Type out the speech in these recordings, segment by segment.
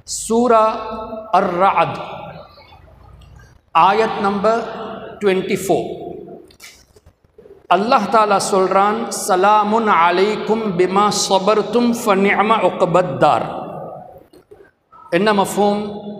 சூரா அர் ரஅத் ஆயத் number twenty four அல்லாஹ் தாலா சொல்கிறான் சலாமுன் அலைக்கும் பிமா சபர்தும் ஃபனிஅம உக்பத்தார் என்ன மஃபூம்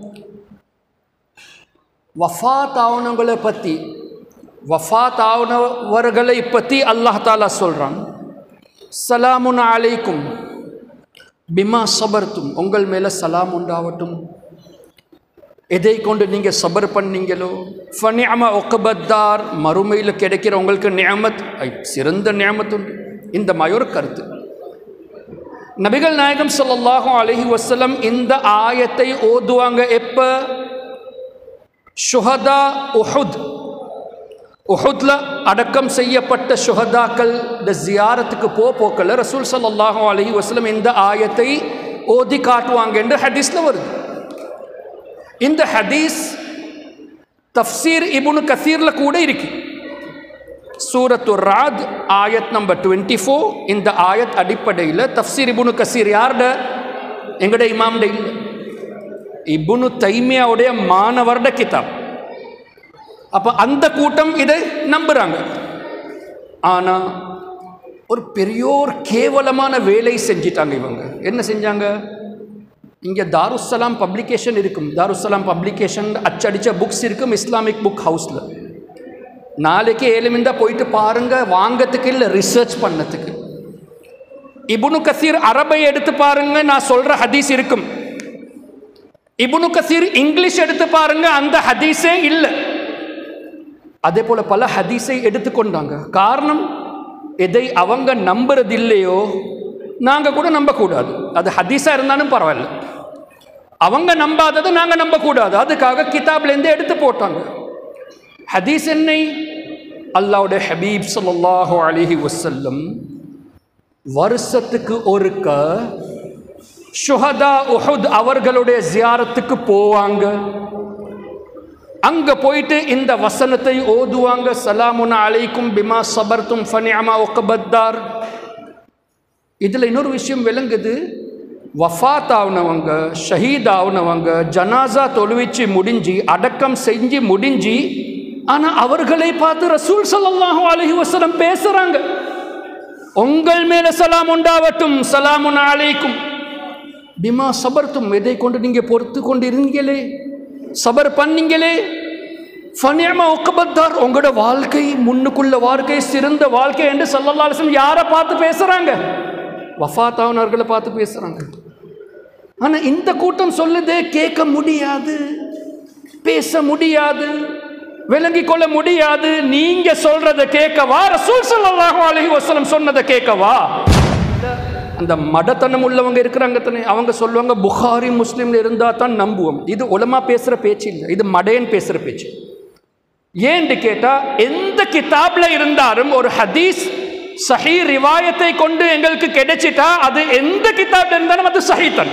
வஃபாத் ஆவணங்களை பற்றி வஃபாத் ஆவணவர்களை பற்றி அல்லாஹ் தாலா சொல்கிறான் சலாமுன் அலைக்கும் பிமா சபர்த்தும் உங்கள் மேலே சலாம் உண்டாவட்டும் எதை கொண்டு நீங்கள் சபர் பண்ணீங்களோ ஃபனியம ஒக்கபத்தார் மறுமையில் கிடைக்கிற உங்களுக்கு நியமத் ஐ, சிறந்த நியமத் உண்டு இந்த மயோர் கருத்து நபிகள் நாயகம் ஸல்லல்லாஹு அலைஹி வஸல்லம் இந்த ஆயத்தை ஓதுவாங்க எப்போ ஷுஹதா உஹுத் உஹுத்ல அடக்கம் செய்யப்பட்ட ஷுஹதாக்கள் இந்த ஜியாரத்துக்கு போ போக்கல ரசூல் ஸல்லல்லாஹு அலைஹி வஸல்லம் இந்த ஆயத்தை ஓதி காட்டுவாங்க என்று ஹதீஸில் வருது இந்த ஹதீஸ் தஃப்சீர் இபுனு கசீரில் கூட இருக்கு சூரத்து ராத் ஆயத் நம்பர் டுவெண்ட்டி ஃபோர் இந்த ஆயத் அடிப்படையில் தஃப்சீர் இபுனு கசீர் யார்ட எங்கட இமாம்ட இல்லை இபுனு தைமியாவுடைய மாணவர்ட கிதாப் அப்போ அந்த கூட்டம் இதை நம்புகிறாங்க ஆனால் ஒரு பெரியோர் கேவலமான வேலை செஞ்சிட்டாங்க இவங்க என்ன செஞ்சாங்க இங்கே தாருஸ்ஸலாம் பப்ளிகேஷன் இருக்கும் தாருஸ்ஸலாம் பப்ளிகேஷன் அச்சடித்த புக்ஸ் இருக்கும் இஸ்லாமிக் புக் ஹவுஸில் நாளைக்கு ஏழுமிந்தா போயிட்டு பாருங்க வாங்கறதுக்கு இல்லை ரிசர்ச் பண்ணதுக்கு இபுனு கசீர் அரபை எடுத்து பாருங்க நான் சொல்ற ஹதீஸ் இருக்கும் இபுனு கசீர் இங்கிலீஷ் எடுத்து பாருங்க அந்த ஹதீஸே இல்லை அதே போல பல ஹதீஸை எடுத்துக்கொண்டாங்க காரணம் எதை அவங்க நம்புறது இல்லையோ நாங்கள் கூட நம்பக்கூடாது அது ஹதீஸாக இருந்தாலும் பரவாயில்ல அவங்க நம்பாததை நாங்கள் நம்பக்கூடாது அதுக்காக கிதாப்லேருந்து எடுத்து போட்டாங்க ஹதீஸ் என்னை அல்லாவுடைய ஹபீப் ஸல்லல்லாஹு அலைஹி வஸல்லம் வருஷத்துக்கு ஒருக்க ஷுஹதா உஹுத் அவர்களுடைய ஜியாரத்துக்கு போவாங்க அங்க போயிட்டு இந்த வசனத்தை ஓதுவாங்க சலாமுன் அலைக்கும் பிமா சபர்த்தும் ஃபனியமா ஒக்கபத்தார் இதில் இன்னொரு விஷயம் விளங்குது வஃபாத் ஆகுனவங்க ஷஹீத் ஆகுனவங்க ஜனாசா தொழுவிச்சு முடிஞ்சு அடக்கம் செஞ்சு முடிஞ்சு ஆனால் அவர்களை பார்த்து ரசூல் ஸல்லல்லாஹு அலைஹி வஸல்லம் பேசுகிறாங்க உங்கள் மேல சலாம் உண்டாவட்டும் சலாமுன் அலைக்கும் பிமா சபர்த்தும் எதை கொண்டு நீங்கள் பொறுத்து கொண்டு இருந்தீங்களே சபர் பண்ணீங்களே ஃபனியமா ஒக்கபத்தார் உங்களோட வாழ்க்கை முன்னுக்குள்ள வாழ்க்கை சிறந்த வாழ்க்கை என்று சல்லல்லா அலிஸ்லம் யாரை பார்த்து பேசுகிறாங்க வஃபாத்தாவனர்களை பார்த்து பேசுகிறாங்க ஆனால் இந்த கூட்டம் சொல்லுதே கேட்க முடியாது பேச முடியாது விளங்கி கொள்ள முடியாது நீங்க சொல்றத கேட்கவா ரசூல் ஸல்லல்லாஹு அலைஹி வஸல்லம் சொன்னதை கேட்கவா அந்த மடத்தனம் உள்ளவங்க இருக்கிறாங்க தானே அவங்க சொல்லுவாங்க புகாரி முஸ்லீம்ல இருந்தா தான் நம்புவோம் இது உலமா பேசுற பேச்சு இல்லை இது மடையன் பேசுற பேச்சு ஏன்னு கேட்டா எந்த கிதாப்ல இருந்தாலும் ஒரு ஹதீஸ் சஹி ரிவாயத்தை கொண்டு எங்களுக்கு கிடைச்சிட்டா அது எந்த கிதாப்ல இருந்தாலும் அது சஹித்தன்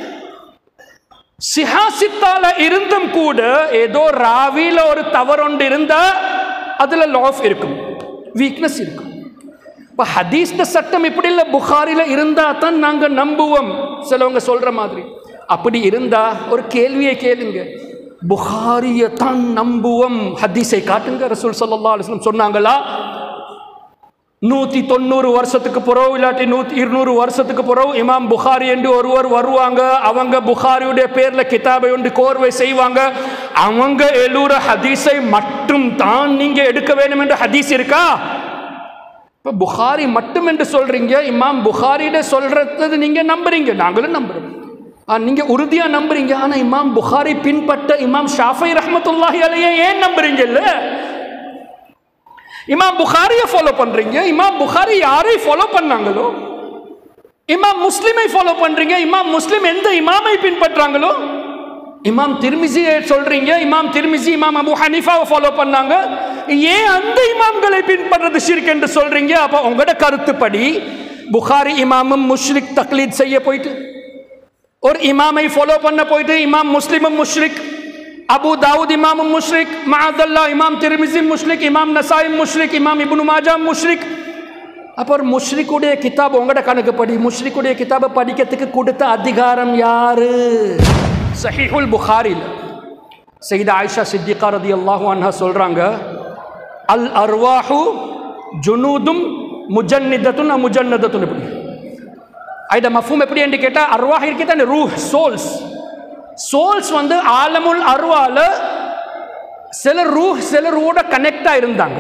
சிஹாசித்தால இருந்தும் கூட ஏதோ ராவில ஒரு தவறொண்டு இருந்தா அதுல லாஃப் இருக்கும் வீக்னஸ் இருக்கும் இப்போ ஹதீஸ்ட சட்டம் இப்படி இல்லை புகாரில் இருந்தால் தான் நாங்கள் நம்புவோம் சிலவங்க சொல்கிற மாதிரி அப்படி இருந்தா ஒரு கேள்வியை கேளுங்க புகாரியை தான் நம்புவோம் ஹதீஸை காட்டுங்க ரசூல் சல்லா அலுவலம் சொன்னாங்களா நூற்றி தொண்ணூறு வருஷத்துக்கு பிறகு இல்லாட்டி நூற்றி இருநூறு வருஷத்துக்கு பிறகு இமாம் புகாரி என்று ஒருவர் வருவாங்க அவங்க புகாரியுடைய பேரில் கிதாபை ஒன்று கோர்வை செய்வாங்க அவங்க எழுற ஹதீஸை மட்டும் தான் நீங்கள் எடுக்க வேண்டும் என்று ஹதீஸ் இருக்கா இப்போ புகாரி மட்டும் என்று சொல்கிறீங்க இமாம் புகாரியிட சொல்கிறது நீங்கள் நம்புறீங்க நாங்களும் நம்புகிறோம் நீங்கள் உறுதியாக நம்புறீங்க ஆனால் இமாம் புகாரி பின்பற்ற இமாம் ஷாஃபை ரஹமத்துல்லாஹி அலையை ஏன் நம்புறீங்கல்ல இமாம் புகாரியை ஃபாலோ பண்ணுறீங்க இமாம் புகாரி யாரை ஃபாலோ பண்ணாங்களோ இமாம் முஸ்லிமை ஃபாலோ பண்ணுறீங்க இமாம் முஸ்லிம் எந்த இமாமை பின்பற்றாங்களோ இமாம் திருமிசியை சொல்றீங்க இமாம் திருமிசி இமாம் அபு ஹனீஃபாவை ஃபாலோ பண்ணாங்க ஏன் அந்த இமாம்களை பின்பற்றது ஷிர்க் என்று சொல்றீங்க அப்போ உங்களோட கருத்துப்படி புகாரி இமாமும் முஷ்ரிக் தக்லீத் செய்ய போயிட்டு ஒரு இமாமை ஃபாலோ பண்ண போயிட்டு இமாம் முஸ்லிமும் முஷ்ரிக் அபு தாவூத் இமாமும் முஷ்ரிக் மஹதல்லா இமாம் திருமிசி முஷ்ரிக் இமாம் நசாயிம் முஷ்ரிக் இமாம் இப்னு மாஜா முஷ்ரிக் அப்போ ஒரு முஷ்ரிக்குடைய கிதாப் உங்களோட கணக்குப்படி முஷ்ரிக்குடைய கிதாபை படிக்கிறதுக்கு கொடுத்த அதிகாரம் யாரு சஹீஹுல் புகாரில் செய்த ஆயிஷா சித்திகா ரதி அல்லாஹு அன்ஹா சொல்கிறாங்க அல் அர்வாஹு ஜுனூதும் முஜன்னிதத்துன் முஜன்னதத்துன் எப்படி ஐத மஃபூம் எப்படி என்று கேட்டால் அர்வாஹ் இருக்கே ரூஹ் சோல்ஸ் சோல்ஸ் வந்து ஆலமுல் அர்வால சில ரூஹ் சில ரூவோட கனெக்டாக இருந்தாங்க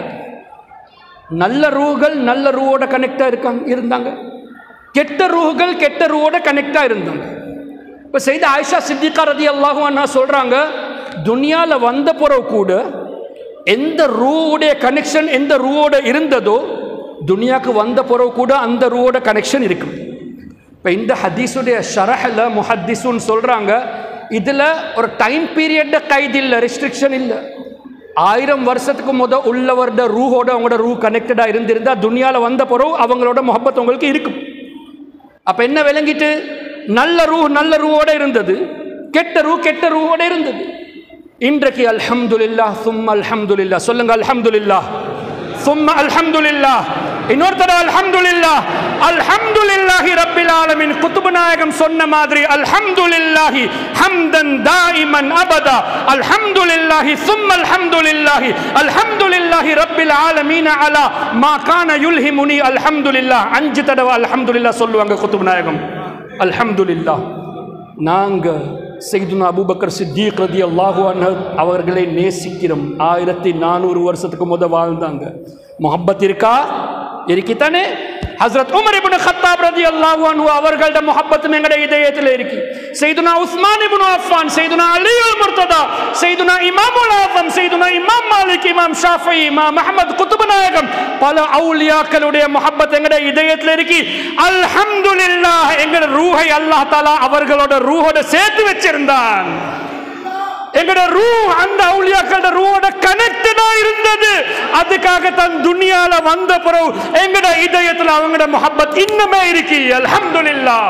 நல்ல ரூகள் நல்ல ரூவோட கனெக்டாக இருக்காங்க இருந்தாங்க கெட்ட ரூஹுகள் கெட்ட ரூவோட கனெக்டாக இருந்தாங்க இப்போ செய்த ஆயிஷா சித்திகா ரதி அல்லாஹும் அண்ணா சொல்கிறாங்க துனியாவில் வந்த பிறகு கூட எந்த ரூவுடைய கனெக்ஷன் எந்த ரூவோட இருந்ததோ துனியாவுக்கு வந்த பிறகு கூட அந்த ரூவோட கனெக்ஷன் இருக்குது இப்போ இந்த ஹதீஸுடைய ஷரஹில் முஹத்திஸுன்னு சொல்கிறாங்க இதில் ஒரு டைம் பீரியட் கைது இல்லை ரெஸ்ட்ரிக்ஷன் இல்லை ஆயிரம் வருஷத்துக்கு முத உள்ளவரோட ரூஹோட அவங்களோட ரூ கனெக்டடாக இருந்திருந்தா துனியாவில் வந்த பிறகு அவங்களோட முகப்பத் உங்களுக்கு இருக்கும் அப்போ என்ன விளங்கிட்டு நல்ல ரூ நல்ல ரூவோட இருந்தது கெட்ட ரூ கெட்ட ரூவோட இருந்தது இன்றைக்கு அல்ஹம்துலில்லா சும் அல்ஹம்துலில்லா சொல்லுங்க அல்ஹம்துலில்லா சும் அல்ஹம்துலில்லா இன்னொரு தடவை அல்ஹம்துலில்லா அல்ஹம்துலில்லாஹி ரப்பில் ஆலமீன் குத்துபு நாயகம் சொன்ன மாதிரி அல்ஹம்துலில்லாஹி ஹம்தன் தாயிமன் அபதா அல்ஹம்துலில்லாஹி சும் அல்ஹம்துலில்லாஹி அல்ஹம்துலில்லாஹி ரப்பில் ஆலமீன் அலா மா கான யுல்ஹிமுனி அல்ஹம்துலில்லாஹ் அஞ்சு தடவை அல்ஹம்துலில்லாஹ் சொல்லுவாங்க குத்துபு நாயகம் அல்ஹம்துலில்லாஹ் நாங்கள் செய்துனா அபூபக்கர் சித்திக் ரதி அல்லாஹு அன்ஹர் அவர்களை நேசிக்கிறோம் ஆயிரத்தி நானூறு வருஷத்துக்கு முத வாழ்ந்தாங்க முஹப்பத் இருக்கா இருக்கித்தானே ஹஸ்ரத் உமர் இப்னு கத்தாப் ரலியல்லாஹு அன்ஹு அவர்களோட முஹப்பத்தும் எங்கட இதயத்தில் இருக்கு செய்துனா உஸ்மான் இப்னு அஃபான் செய்துனா அலி அல் முர்ததா செய்துனா இமாமுல் ஆஸம் செய்துனா இமாம் மாலிக் இமாம் ஷாஃபி இமாம் அஹ்மத் குதுப் நாயகம் பல அவுலியாக்களுடைய முஹப்பத் எங்கட இதயத்தில் இருக்கு அல்ஹம்துலில்லாஹ் எங்கட ரூஹை அல்லாஹ் தஆலா அவர்களோட ரூஹோட சேர்த்து வச்சிருந்தான் எங்கட ரூ அந்த அவுலியாக்களோட ரூவோட கனெக்டடா இருந்தது அதுக்காக தன் துனியால வந்த பிறகு எங்கட இதயத்துல அவங்களோட முஹப்பத் இன்னுமே இருக்கு அல்ஹம்துலில்லாஹ்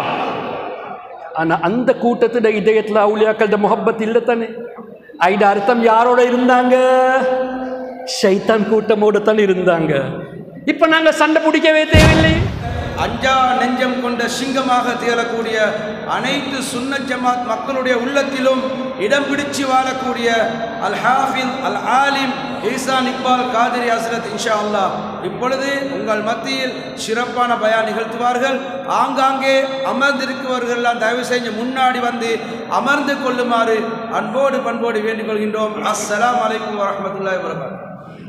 ஆனா அந்த கூட்டத்தோட இதயத்துல அவுலியாக்களோட முஹப்பத் இல்ல தானே ஐட அர்த்தம் யாரோட இருந்தாங்க ஷைத்தான் கூட்டமோட தான் இருந்தாங்க இப்ப நாங்க சண்டை பிடிக்கவே தேவையில்லை அஞ்சா நெஞ்சம் கொண்ட சிங்கமாக திகழக்கூடிய அனைத்து சுன்னத் ஜமாத் மக்களுடைய உள்ளத்திலும் இடம் பிடிச்சு வாழக்கூடிய அல் ஹாஃபில் அல் ஆலிம் ஈசான் இக்பால் காதிரி ஹஸ்ரத் இன்ஷா அல்லாஹ் இப்பொழுது உங்கள் மத்தியில் சிறப்பான பயான் நிகழ்த்துவார்கள் ஆங்காங்கே அமர்ந்திருக்கிறவர்கள்லாம் தயவு செஞ்சு முன்னாடி வந்து அமர்ந்து கொள்ளுமாறு அன்போடு பண்போடு வேண்டிக் கொள்கின்றோம் அஸ்ஸலாமு அலைக்கும் வரஹ்மத்துல்லாஹி வபரகாத்துஹு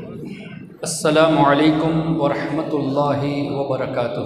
السلام عليكم ورحمة الله وبركاته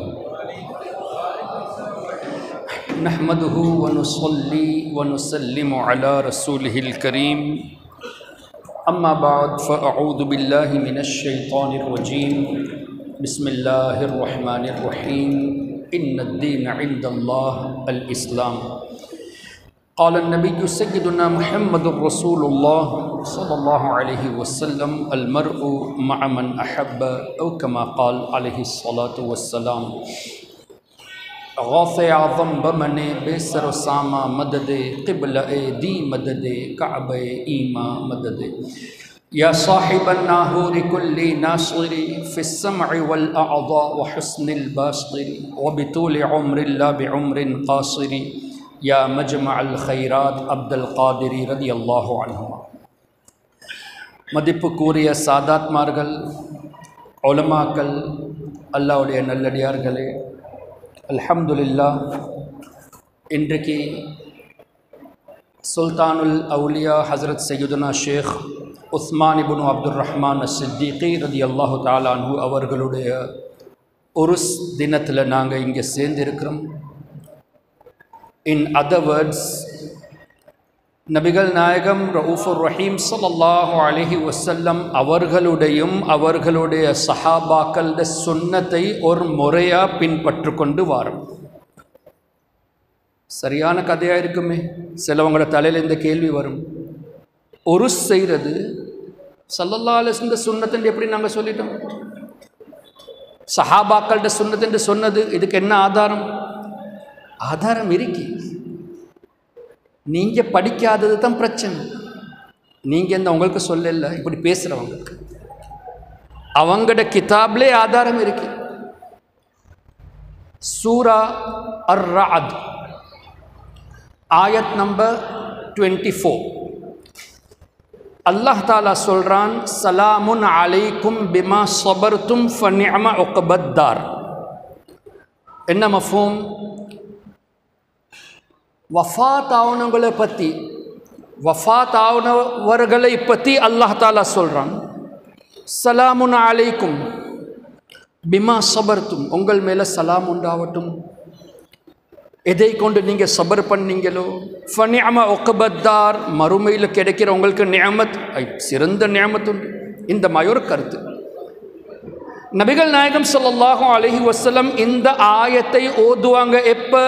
نحمده ونصلي ونسلم على رسوله الكريم أما بعد فأعوذ بالله من الشيطان الرجيم بسم الله الرحمن الرحيم إن الدين عند الله الإسلام قال النبي سيدنا محمد رسول الله صلى الله عليه وسلم المرء مع من أحب أو كما قال عليه الصلاة والسلام غوث اعظم بمن بسر ساما مدد قبل دی مدد کعب ایما مدد يا صاحب الناهور كل ناصر في السمع والأعضاء وحسن الباصر وبطول عمر لا بعمر قاصر يا مجمع الخيرات عبد القادر رضي الله عنهما மதிப்பு கூறிய சாதாத்மார்கள் ஒலமாக்கள் அல்லாவுடைய நல்லடியார்களே அல்ஹம்துலில்லா இன்றைக்கு சுல்தானுல் அவுலியா ஹசரத் சையுதுனா ஷேக் உஸ்மான் இபுனு அப்துல் ரஹ்மான் சித்திகி ரதி அல்லாஹு தாலான்ஹு அவர்களுடைய உருஸ் தினத்தில் நாங்கள் இங்கே சேர்ந்திருக்கிறோம் இன் அதர் வேர்ட்ஸ் நபிகள் நாயகம் ரவுஃபுர் ரஹீம் ஸல்லல்லாஹு அலைஹி வஸல்லம் அவர்களுடையும் அவர்களுடைய சஹாபாக்களோட சுன்னத்தை ஒரு முறையாக பின்பற்று கொண்டு வாரோம் சரியான கதையாக இருக்குமே சிலவங்களோட தலையில் இந்த கேள்வி வரும் ஒரு செய்கிறது சல்லல்லா அலிஸ்ந்த சுன்னத்துன்னு எப்படி நாங்கள் சொல்லிட்டோம் சஹாபாக்கள்கிட்ட சுன்னத்துன்னு சொன்னது இதுக்கு என்ன ஆதாரம் ஆதாரம் இருக்கு நீங்கள் படிக்காதது தான் பிரச்சனை நீங்கள் இந்த உங்களுக்கு சொல்லல இப்படி பேசுகிறவங்களுக்கு அவங்களோட கிதாப்லே ஆதாரம் இருக்கு சூரா அர் ராத் ஆயத் நம்பர் டுவெண்ட்டி ஃபோர் அல்லாஹ் தாலா சொல்கிறான் சலாமுன் அலைக்கும் பிமா சொபர்த்தும் ஃபன்யம ஒக்கபத்தார் என்ன மஃபூம் வஃபாத் ஆவணங்களை பற்றி வஃபாத் ஆவணவர்களை பற்றி அல்லாஹ் தாலா சொல்கிறான் சலாமுன் அலைக்கும் பிமா சபர்த்தும் உங்கள் மேலே சலாம் உண்டாவட்டும் எதை கொண்டு நீங்கள் சபர் பண்ணீங்களோ ஃபனியம ஒக்கபத்தார் மறுமையில் கிடைக்கிற உங்களுக்கு நியமத் ஐ, சிறந்த நியமத் உண்டு இந்த மயோர் கருத்து நபிகள் நாயகம் ஸல்லல்லாஹு அலைஹி வஸல்லம் இந்த ஆயத்தை ஓதுவாங்க எப்போ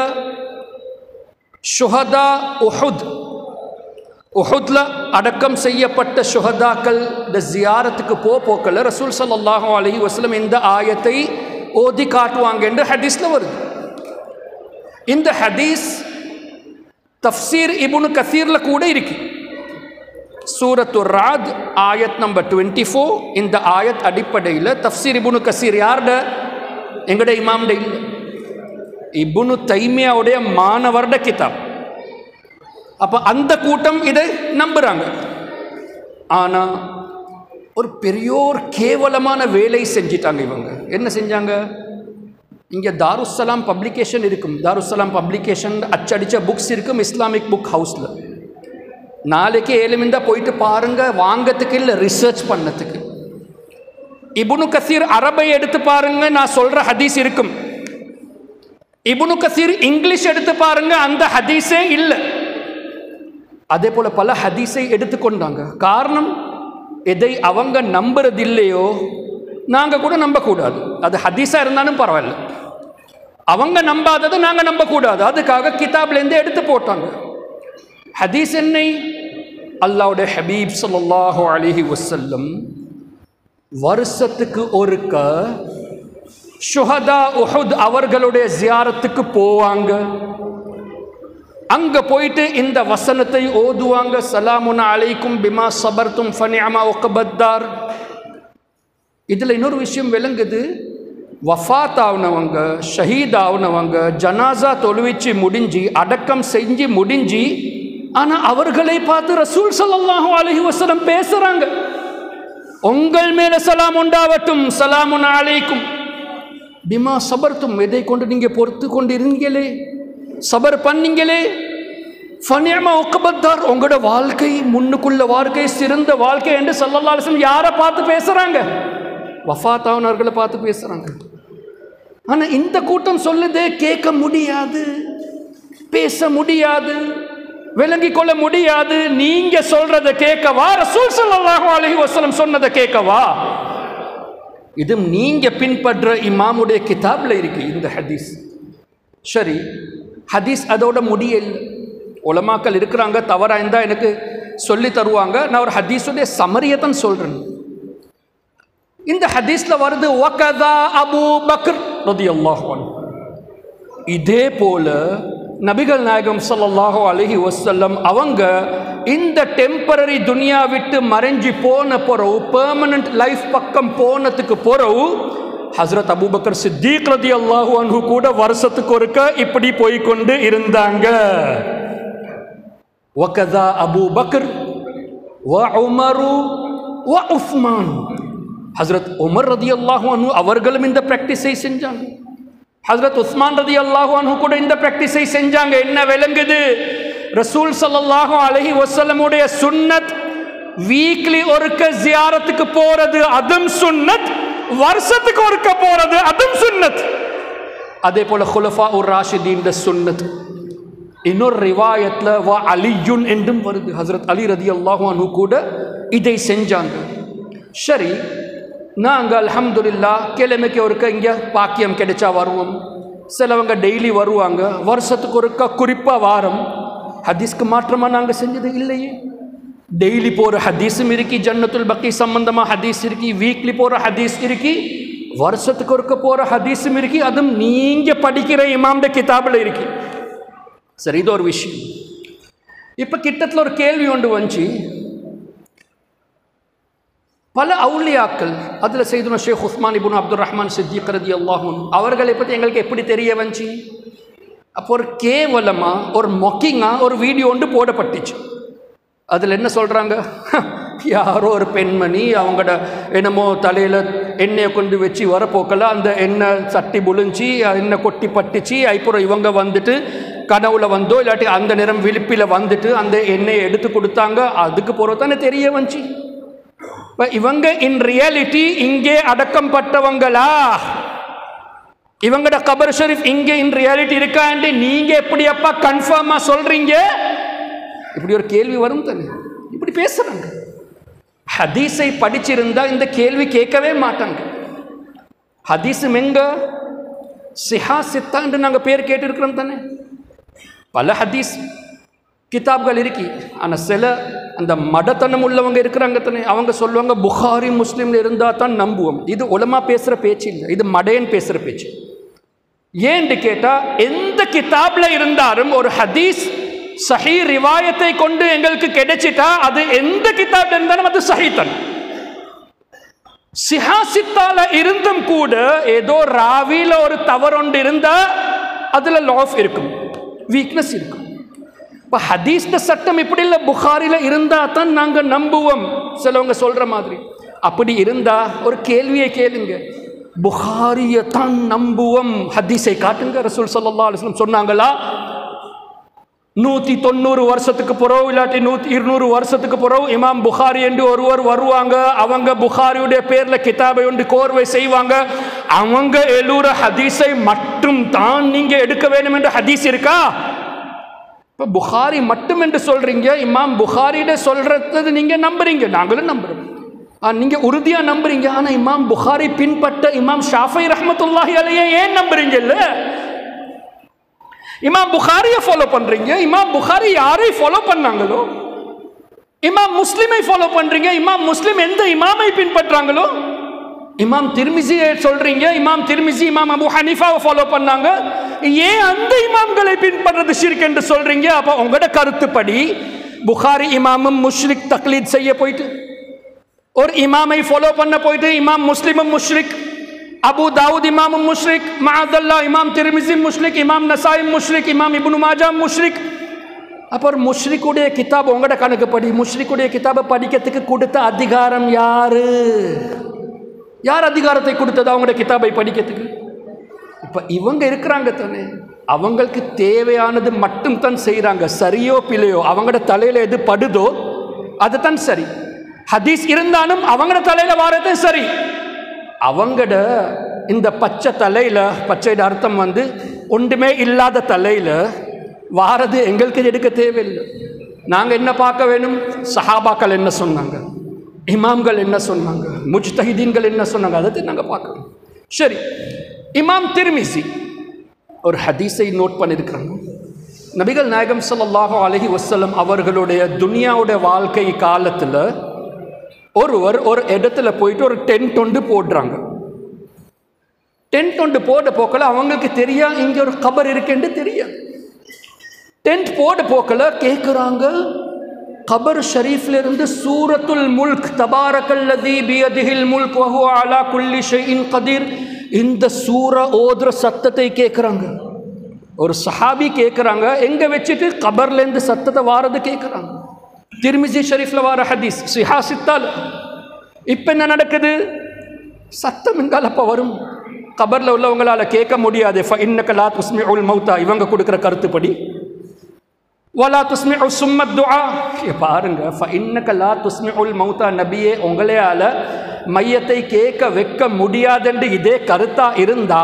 ஷுஹதா உஹுத் உஹுத்ல அடக்கம் செய்யப்பட்ட ஷுஹதாக்கள் இந்த ஜியாரத்துக்கு போ போக்கல ரசூல் ஸல்லல்லாஹு அலைஹி வஸல்லம் இந்த ஆயத்தை ஓதி காட்டுவாங்க என்று ஹதீஸ்ல வருது இந்த ஹதீஸ் தஃப்சீர் இப்னு கசீர்ல கூட இருக்கு சூரத்து ராத் ஆயத் நம்பர் டுவெண்ட்டி ஃபோர் இந்த ஆயத் அடிப்படையில் தஃப்சீர் இப்னு கசீர் யார்ட எங்கட இமாம்ட இல்லை இப்னு தைமியாவுடைய மாணவர்ட கிதாப் அப்போ அந்த கூட்டம் இதை நம்புகிறாங்க ஆனால் ஒரு பெரியோர் கேவலமான வேலை செஞ்சிட்டாங்க இவங்க என்ன செஞ்சாங்க இங்கே தாருஸ்ஸலாம் பப்ளிகேஷன் இருக்கும் தாருஸ்ஸலாம் பப்ளிகேஷன் அச்சடித்த புக்ஸ் இருக்கும் இஸ்லாமிக் புக் ஹவுஸில் நாளைக்கு ஏழுமிந்தா போயிட்டு பாருங்க வாங்கத்துக்கு இல்லை ரிசர்ச் பண்ணதுக்கு இபுனு கசீர் அரபை எடுத்து பாருங்க நான் சொல்ற ஹதீஸ் இருக்கும் இபுனு கசீர் இங்கிலீஷ் எடுத்து பாருங்க அந்த ஹதீஸே இல்லை அதே போல பல ஹதீஸை எடுத்துக்கொண்டாங்க காரணம் எதை அவங்க நம்புறதில்லையோ நாங்கள் கூட நம்பக்கூடாது அது ஹதீஸாக இருந்தாலும் பரவாயில்ல அவங்க நம்பாததை நாங்கள் நம்பக்கூடாது அதுக்காக கிதாப்லேருந்து எடுத்து போட்டாங்க ஹதீஸ் என்னை அல்லாவுடைய ஹபீப் ஸல்லல்லாஹு அலைஹி வஸல்லம் வருஷத்துக்கு ஒருக்க ஷுஹதா உஹுத் அவர்களுடைய ஜியாரத்துக்கு போவாங்க அங்க போயிட்டு இந்த வசனத்தை ஓதுவாங்க சலாமுன் அலைக்கும் பிமா சபர்த்தும் ஃபனியமா ஒக்கபத்தார் இதில் இன்னொரு விஷயம் விளங்குது வஃபாத் ஆகுனவங்க ஷஹீத் ஆகுனவங்க ஜனாசா தொழுவிச்சு முடிஞ்சு அடக்கம் செஞ்சு முடிஞ்சு ஆனால் அவர்களை பார்த்து ரசூல் ஸல்லல்லாஹு அலைஹி வஸல்லம் பேசுகிறாங்க உங்கள் மேலே சலாம் உண்டாவட்டும் சலாமுன் அலைக்கும் பிமா சபர்த்தும் எதை கொண்டு நீங்கள் பொறுத்து கொண்டு இருந்தீங்களே சபர் பண்ணீங்களே ஃபனியமா ஒக்கபத்தார் உங்களோட வாழ்க்கை முன்னுக்குள்ள வாழ்க்கை சிறந்த வாழ்க்கை என்று சல்லல்லா அலிஸ்லம் யாரை பார்த்து பேசுகிறாங்க வஃபாத்தாவனர்களை பார்த்து பேசுகிறாங்க ஆனால் இந்த கூட்டம் சொல்லுதே கேட்க முடியாது பேச முடியாது விளங்கிக் கொள்ள முடியாது நீங்க சொல்றதை கேட்கவா ரசூல் ஸல்லல்லாஹு அலைஹி வஸல்லம் சொன்னதை கேட்கவா இது நீங்க பின்பற்ற இமாமுடைய கிதாப்ல இருக்கு இந்த ஹதீஸ் சரி ஹதீஸ் அதோட முடியல உலமாக்கள் இருக்கிறாங்க தவறா இருந்தால் எனக்கு சொல்லி தருவாங்க நான் ஒரு ஹதீஸுடைய சமரியை தான் சொல்றேன் இந்த ஹதீஸ்ல வருது வகதா அபு பக்ர் ரதியல்லாஹு அன்ஹு இதே போல நபிகள் நாயகம் ஸல்லல்லாஹு அலைஹி வஸல்லம் அவங்க இந்த டெம்பரரி துனியா விட்டு மறைஞ்சு போன பிறகு பெர்மனன்ட் லைஃப் பக்கம் போனதுக்கு பிறகு ஹஸ்ரத் அபூபக்கர் சித்திக் ரதி அல்லாஹு அன்ஹு கூட வருஷத்துக்கு ஒருக்க இப்படி போய்க்கொண்டு இருந்தாங்க வகதா அபூ பக்ர் வ உமரு வ உஸ்மான் ஹஸ்ரத் உமர் ரதி அல்லாஹு அன்ஹு அவர்களும் இந்த ப்ராக்டிஸை செஞ்சாங்க ஹஸ்ரத் உஸ்மான் ரதி அல்லாஹு அன்ஹு கூட இந்த ப்ராக்டிஸை செஞ்சாங்க என்ன விளங்குது ரசூல் ஸல்லல்லாஹு அலைஹி வஸல்லமுடைய சுன்னத் வீக்லி ஒருக்க ஜியாரத்துக்கு போறது அதுவும் சுன்னத் வருஷத்துக்கு ஒருக்க போறது அதுவும் சுன்னத் அதே போல ஹுலஃபா உர் ராஷிதீன் சுன்னத் இன்னொரு ரிவாயத்தில் வா அலியுன் என்றும் வருது ஹசரத் அலி ரதி அல்லாஹு அன்ஹு கூட இதை செஞ்சாங்க சரி நாங்கள் அல்ஹம்துலில்லா கிழமைக்கு ஒருக்க இங்கே பாக்கியம் கிடைச்சா வருவோம் சிலவங்க டெய்லி வருவாங்க வருஷத்துக்கு ஒருக்கா குறிப்பாக வாரம் ஹதீஸ்க்கு மாற்றமாக நாங்கள் செஞ்சது இல்லையே டெய்லி போகிற ஹதீஸும் இருக்கி ஜன்னத்துல் பக்கி சம்பந்தமாக ஹதீஸ் இருக்கி வீக்லி போகிற ஹதீஸ் இருக்கி வருஷத்துக்கு ஒருக்க போகிற ஹதீஸும் இருக்கி அதுவும் நீங்கள் படிக்கிற இமாம்ட கிதாபில் இருக்கி சரி இது ஒரு விஷயம் இப்போ கிட்டத்தில் ஒரு கேள்வி ஒன்று வந்துச்சு பல அவுலியாக்கள் அதில் செய்துன ஷேக் உஸ்மான் இபுன் அப்துல் ரஹ்மான் சித்திக் ரதி அல்லாஹூன் அவர்களை பற்றி எங்களுக்கு எப்படி தெரிய வந்துச்சு அப்போ ஒரு கேவலமாக ஒரு மொக்கிங்காக ஒரு வீடியோ ஒன்று போடப்பட்டுச்சு அதில் என்ன சொல்கிறாங்க யாரோ ஒரு பெண்மணி அவங்களோட என்னமோ தலையில் எண்ணெயை கொண்டு வச்சு வரப்போக்கல அந்த எண்ணெய் சட்டி புழிஞ்சி எண்ணெய் கொட்டி பட்டுச்சு அப்புறம் இவங்க வந்துட்டு கனவுல வந்தோ இல்லாட்டி அந்த நேரம் விழிப்பில் வந்துட்டு அந்த எண்ணெயை எடுத்து கொடுத்தாங்க அதுக்கு பிறகு தானே தெரிய வந்துச்சு இப்போ இவங்க இன் ரியாலிட்டி இங்கே அடக்கம் பட்டவங்களா இவங்கட கபர் ஷரீஃப் இங்கே இன் ரியாலிட்டி இருக்காண்டு நீங்க எப்படி அப்பா கன்ஃபார்மா சொல்றீங்க இப்படி ஒரு கேள்வி வரும் தானே இப்படி பேசுறாங்க ஹதீஸை படிச்சிருந்தா இந்த கேள்வி கேட்கவே மாட்டாங்க ஹதீஸ் எங்க சிஹா சித்தான்னு நாங்கள் பேர் கேட்டிருக்கிறோம் தானே பல ஹதீஸ் கிதாப்கள் இருக்கு ஆனால் சில அந்த மடத்தனம் உள்ளவங்க இருக்கிறாங்க தானே அவங்க சொல்லுவாங்க புகாரி முஸ்லீம்ல இருந்தால் தான் நம்புவோம் இது உலமா பேசுகிற பேச்சு இல்லை இது மடையன் பேசுகிற பேச்சு ஏன்னு கேட்டால் எந்த கிதாப்ல இருந்தாலும் ஒரு ஹதீஸ் சஹி ரிவாயத்தை கொண்டு எங்களுக்கு கிடைச்சிட்டா அது எந்த கிதாப்ல இருந்தாலும் அது சஹித்தன் சிஹாசித்தால இருந்தும் கூட ஏதோ ராவில ஒரு தவறொண்டு இருந்தா அதுல லாஃப் இருக்கும் வீக்னஸ் இருக்கும் இப்போ ஹதீஸ்ட சட்டம் இப்படி இல்லை புகாரில இருந்தா தான் நாங்க நம்புவோம் சிலவங்க சொல்ற மாதிரி அப்படி இருந்தா ஒரு கேள்வியை கேளுங்க புகாரிய தான் நம்புவோம் ஹதீஸை காட்டுங்க ரசூல் ஸல்லல்லாஹு அலைஹி வஸல்லம் சொன்னாங்களா நூற்றி தொண்ணூறு வருஷத்துக்கு பிறகு இல்லாட்டி நூற்றி இருநூறு வருஷத்துக்கு பிறகு இமாம் புகாரி என்று ஒருவர் வருவாங்க அவங்க புகாரியுடைய பேரில் கிதாபை ஒன்று கோர்வை செய்வாங்க அவங்க எழுற ஹதீஸை மட்டும் தான் நீங்கள் எடுக்க வேண்டும் என்ற ஹதீஸ் இருக்கா இப்போ புகாரி மட்டும் என்று சொல்கிறீங்க இமாம் புகாரிட சொல்கிறது நீங்கள் நம்புறீங்க நாங்களும் நம்புறோம் நீங்கள் உறுதியாக நம்புறீங்க ஆனால் இமாம் புகாரி பின்பற்ற இமாம் ஷாஃபை ரஹமத்துல்லாஹி அலையே ஏன் நம்புறீங்க இல்லை இமாம் புகாரியை ஃபாலோ பண்றீங்க இமாம் புகாரி யாரை ஃபாலோ பண்ணாங்களோ இமாம் முஸ்லிமை ஃபாலோ பண்றீங்க இமாம் முஸ்லிம் எந்த இமாமை பின்பற்றாங்களோ இமாம் திருமிசியை சொல்றீங்க இமாம் திருமிசி இமாம் அபு ஹனீஃபாவை ஃபாலோ பண்ணாங்க ஏன் அந்த இமாம்களை பின்பற்றது ஷிர்க் என்று சொல்றீங்க அப்போ உங்களோட கருத்துப்படி புகாரி இமாமும் முஷ்ரிக் தக்லீத் செய்ய போயிட்டு ஒரு இமாமை ஃபாலோ பண்ண போயிட்டு இமாம் முஸ்லிமும் முஷ்ரிக் அபு தாவூத் இமாம் முஷ்ரிக் மஹதல்லா இமாம் திருமிசி முஷ்ரிக் இமாம் நசாய் முஷ்ரிக் இமாம் இப்னு மாஜா முஷ்ரிக் அப்புறம் முஷ்ரிக்குடைய கிதாப் உங்களோட கணக்குப்படி முஷ்ரிக்குடைய கிதாபை படிக்கிறதுக்கு கொடுத்த அதிகாரம் யாரு யார் அதிகாரத்தை கொடுத்தது அவங்களோட கிதாபை படிக்கிறதுக்கு இப்போ இவங்க இருக்கிறாங்க தானே அவங்களுக்கு தேவையானது மட்டும் தான் செய்கிறாங்க சரியோ பிழையோ அவங்களோட தலையில் எது படுதோ அதுதான் சரி ஹதீஸ் இருந்தாலும் அவங்களோட தலையில் வாரதே சரி அவங்கட இந்த பச்சை தலையில் பச்சையோட அர்த்தம் வந்து ஒன்றுமே இல்லாத தலையில் வாரது எங்களுக்கு எடுக்க தேவையில்லை நாங்கள் என்ன பார்க்க வேணும் சஹாபாக்கள் என்ன சொன்னாங்க இமாம்கள் என்ன சொன்னாங்க முஜ்தஹிதீன்கள் என்ன சொன்னாங்க அதை நாங்கள் பார்க்கணும் சரி இமாம் திருமிசி ஒரு ஹதீஸை நோட் பண்ணியிருக்கிறாங்க நபிகள் நாயகம் ஸல்லல்லாஹு அலைஹி வஸல்லம் அவர்களுடைய துனியாவுடைய வாழ்க்கை காலத்தில் ஒருவர் ஒரு இடத்துல போயிட்டு ஒரு டென்ட் ஒன்று போடுறாங்க டென்ட் ஒன்று போட போக்கல அவங்களுக்கு தெரியா இங்கே ஒரு கபர் இருக்குன்னு தெரியாது டென்ட் போட போக்கல கேட்குறாங்க கபர் ஷரீஃப்ல இருந்து சூரத்துல் முல்க் தபாரக்கல்லதி பியதிஹில் முல்க் வஹு அலா குல்லி ஷைஇன் கதீர் இந்த சூர ஓதுற சத்தத்தை கேட்குறாங்க ஒரு சஹாபி கேட்குறாங்க எங்கே வச்சுட்டு கபர்லேருந்து சத்தத்தை வாரது கேட்குறாங்க திருமிசி ஷரீஃப்ல வார ஹதீஸ் சிஹாசித்தால் இப்போ என்ன நடக்குது சத்தம் எங்கால் அப்போ வரும் கபரில் உள்ளவங்களால் கேட்க முடியாது ஃப இன்னக்கலா துஸ்மி உல் மௌத்தா இவங்க கொடுக்குற கருத்துப்படி வலா துஸ்மி உல் சும்மத் துஆ இங்க பாருங்க ஃப இன்னக்கலா துஸ்மி உல் மௌத்தா நபியே உங்களையால் மையத்தை கேட்க வைக்க முடியாதுன்னு இதே கருத்தா இருந்தா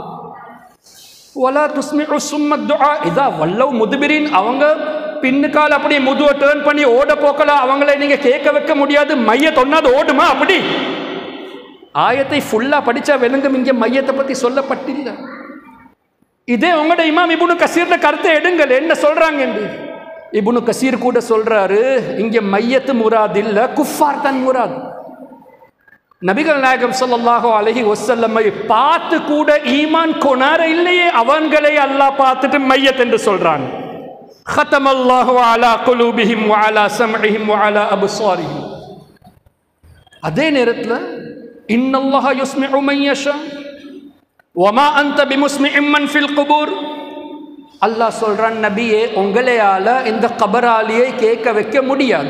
வலா துஸ்மி உல் சும்மத் துஆ இதா வல்லவ் முதுபிரின் அவங்க பின்னுக்கால் அப்படி முதுவை டேர்ன் பண்ணி ஓட போக்கல அவங்கள நீங்க கேட்க வைக்க முடியாது மைய தொன்னாது ஓடுமா அப்படி ஆயத்தை ஃபுல்லா படிச்சா விளங்கும் இங்க மையத்தை பத்தி சொல்லப்பட்டில்லை இதே உங்களோட இமாம் இபுனு கசீர்ல கருத்தை எடுங்கள் என்ன சொல்றாங்க என்று இபுனு கசீர் கூட சொல்றாரு இங்க மையத்து முராத் இல்ல குஃபார் தான் முராத் நபிகள் நாயகம் ஸல்லல்லாஹு அலைஹி வஸல்லமை பார்த்து கூட ஈமான் கொணார இல்லையே அவன்களை அல்லாஹ் பார்த்துட்டு மையத் என்று சொல்றான் ختم الله على قلوبهم وعلى سمعهم وعلى أبصارهم அதே நேரத்தில் இன்னல்லாஹ யுஸ்மிஉ மன் யஷா வமா அன்த பிமுஸ்மிஇம் மன் ஃபில் குபூர் அல்லாஹ் சொல்றான் நபியே உங்களையால இந்த கபராலியை கேட்க வைக்க முடியாது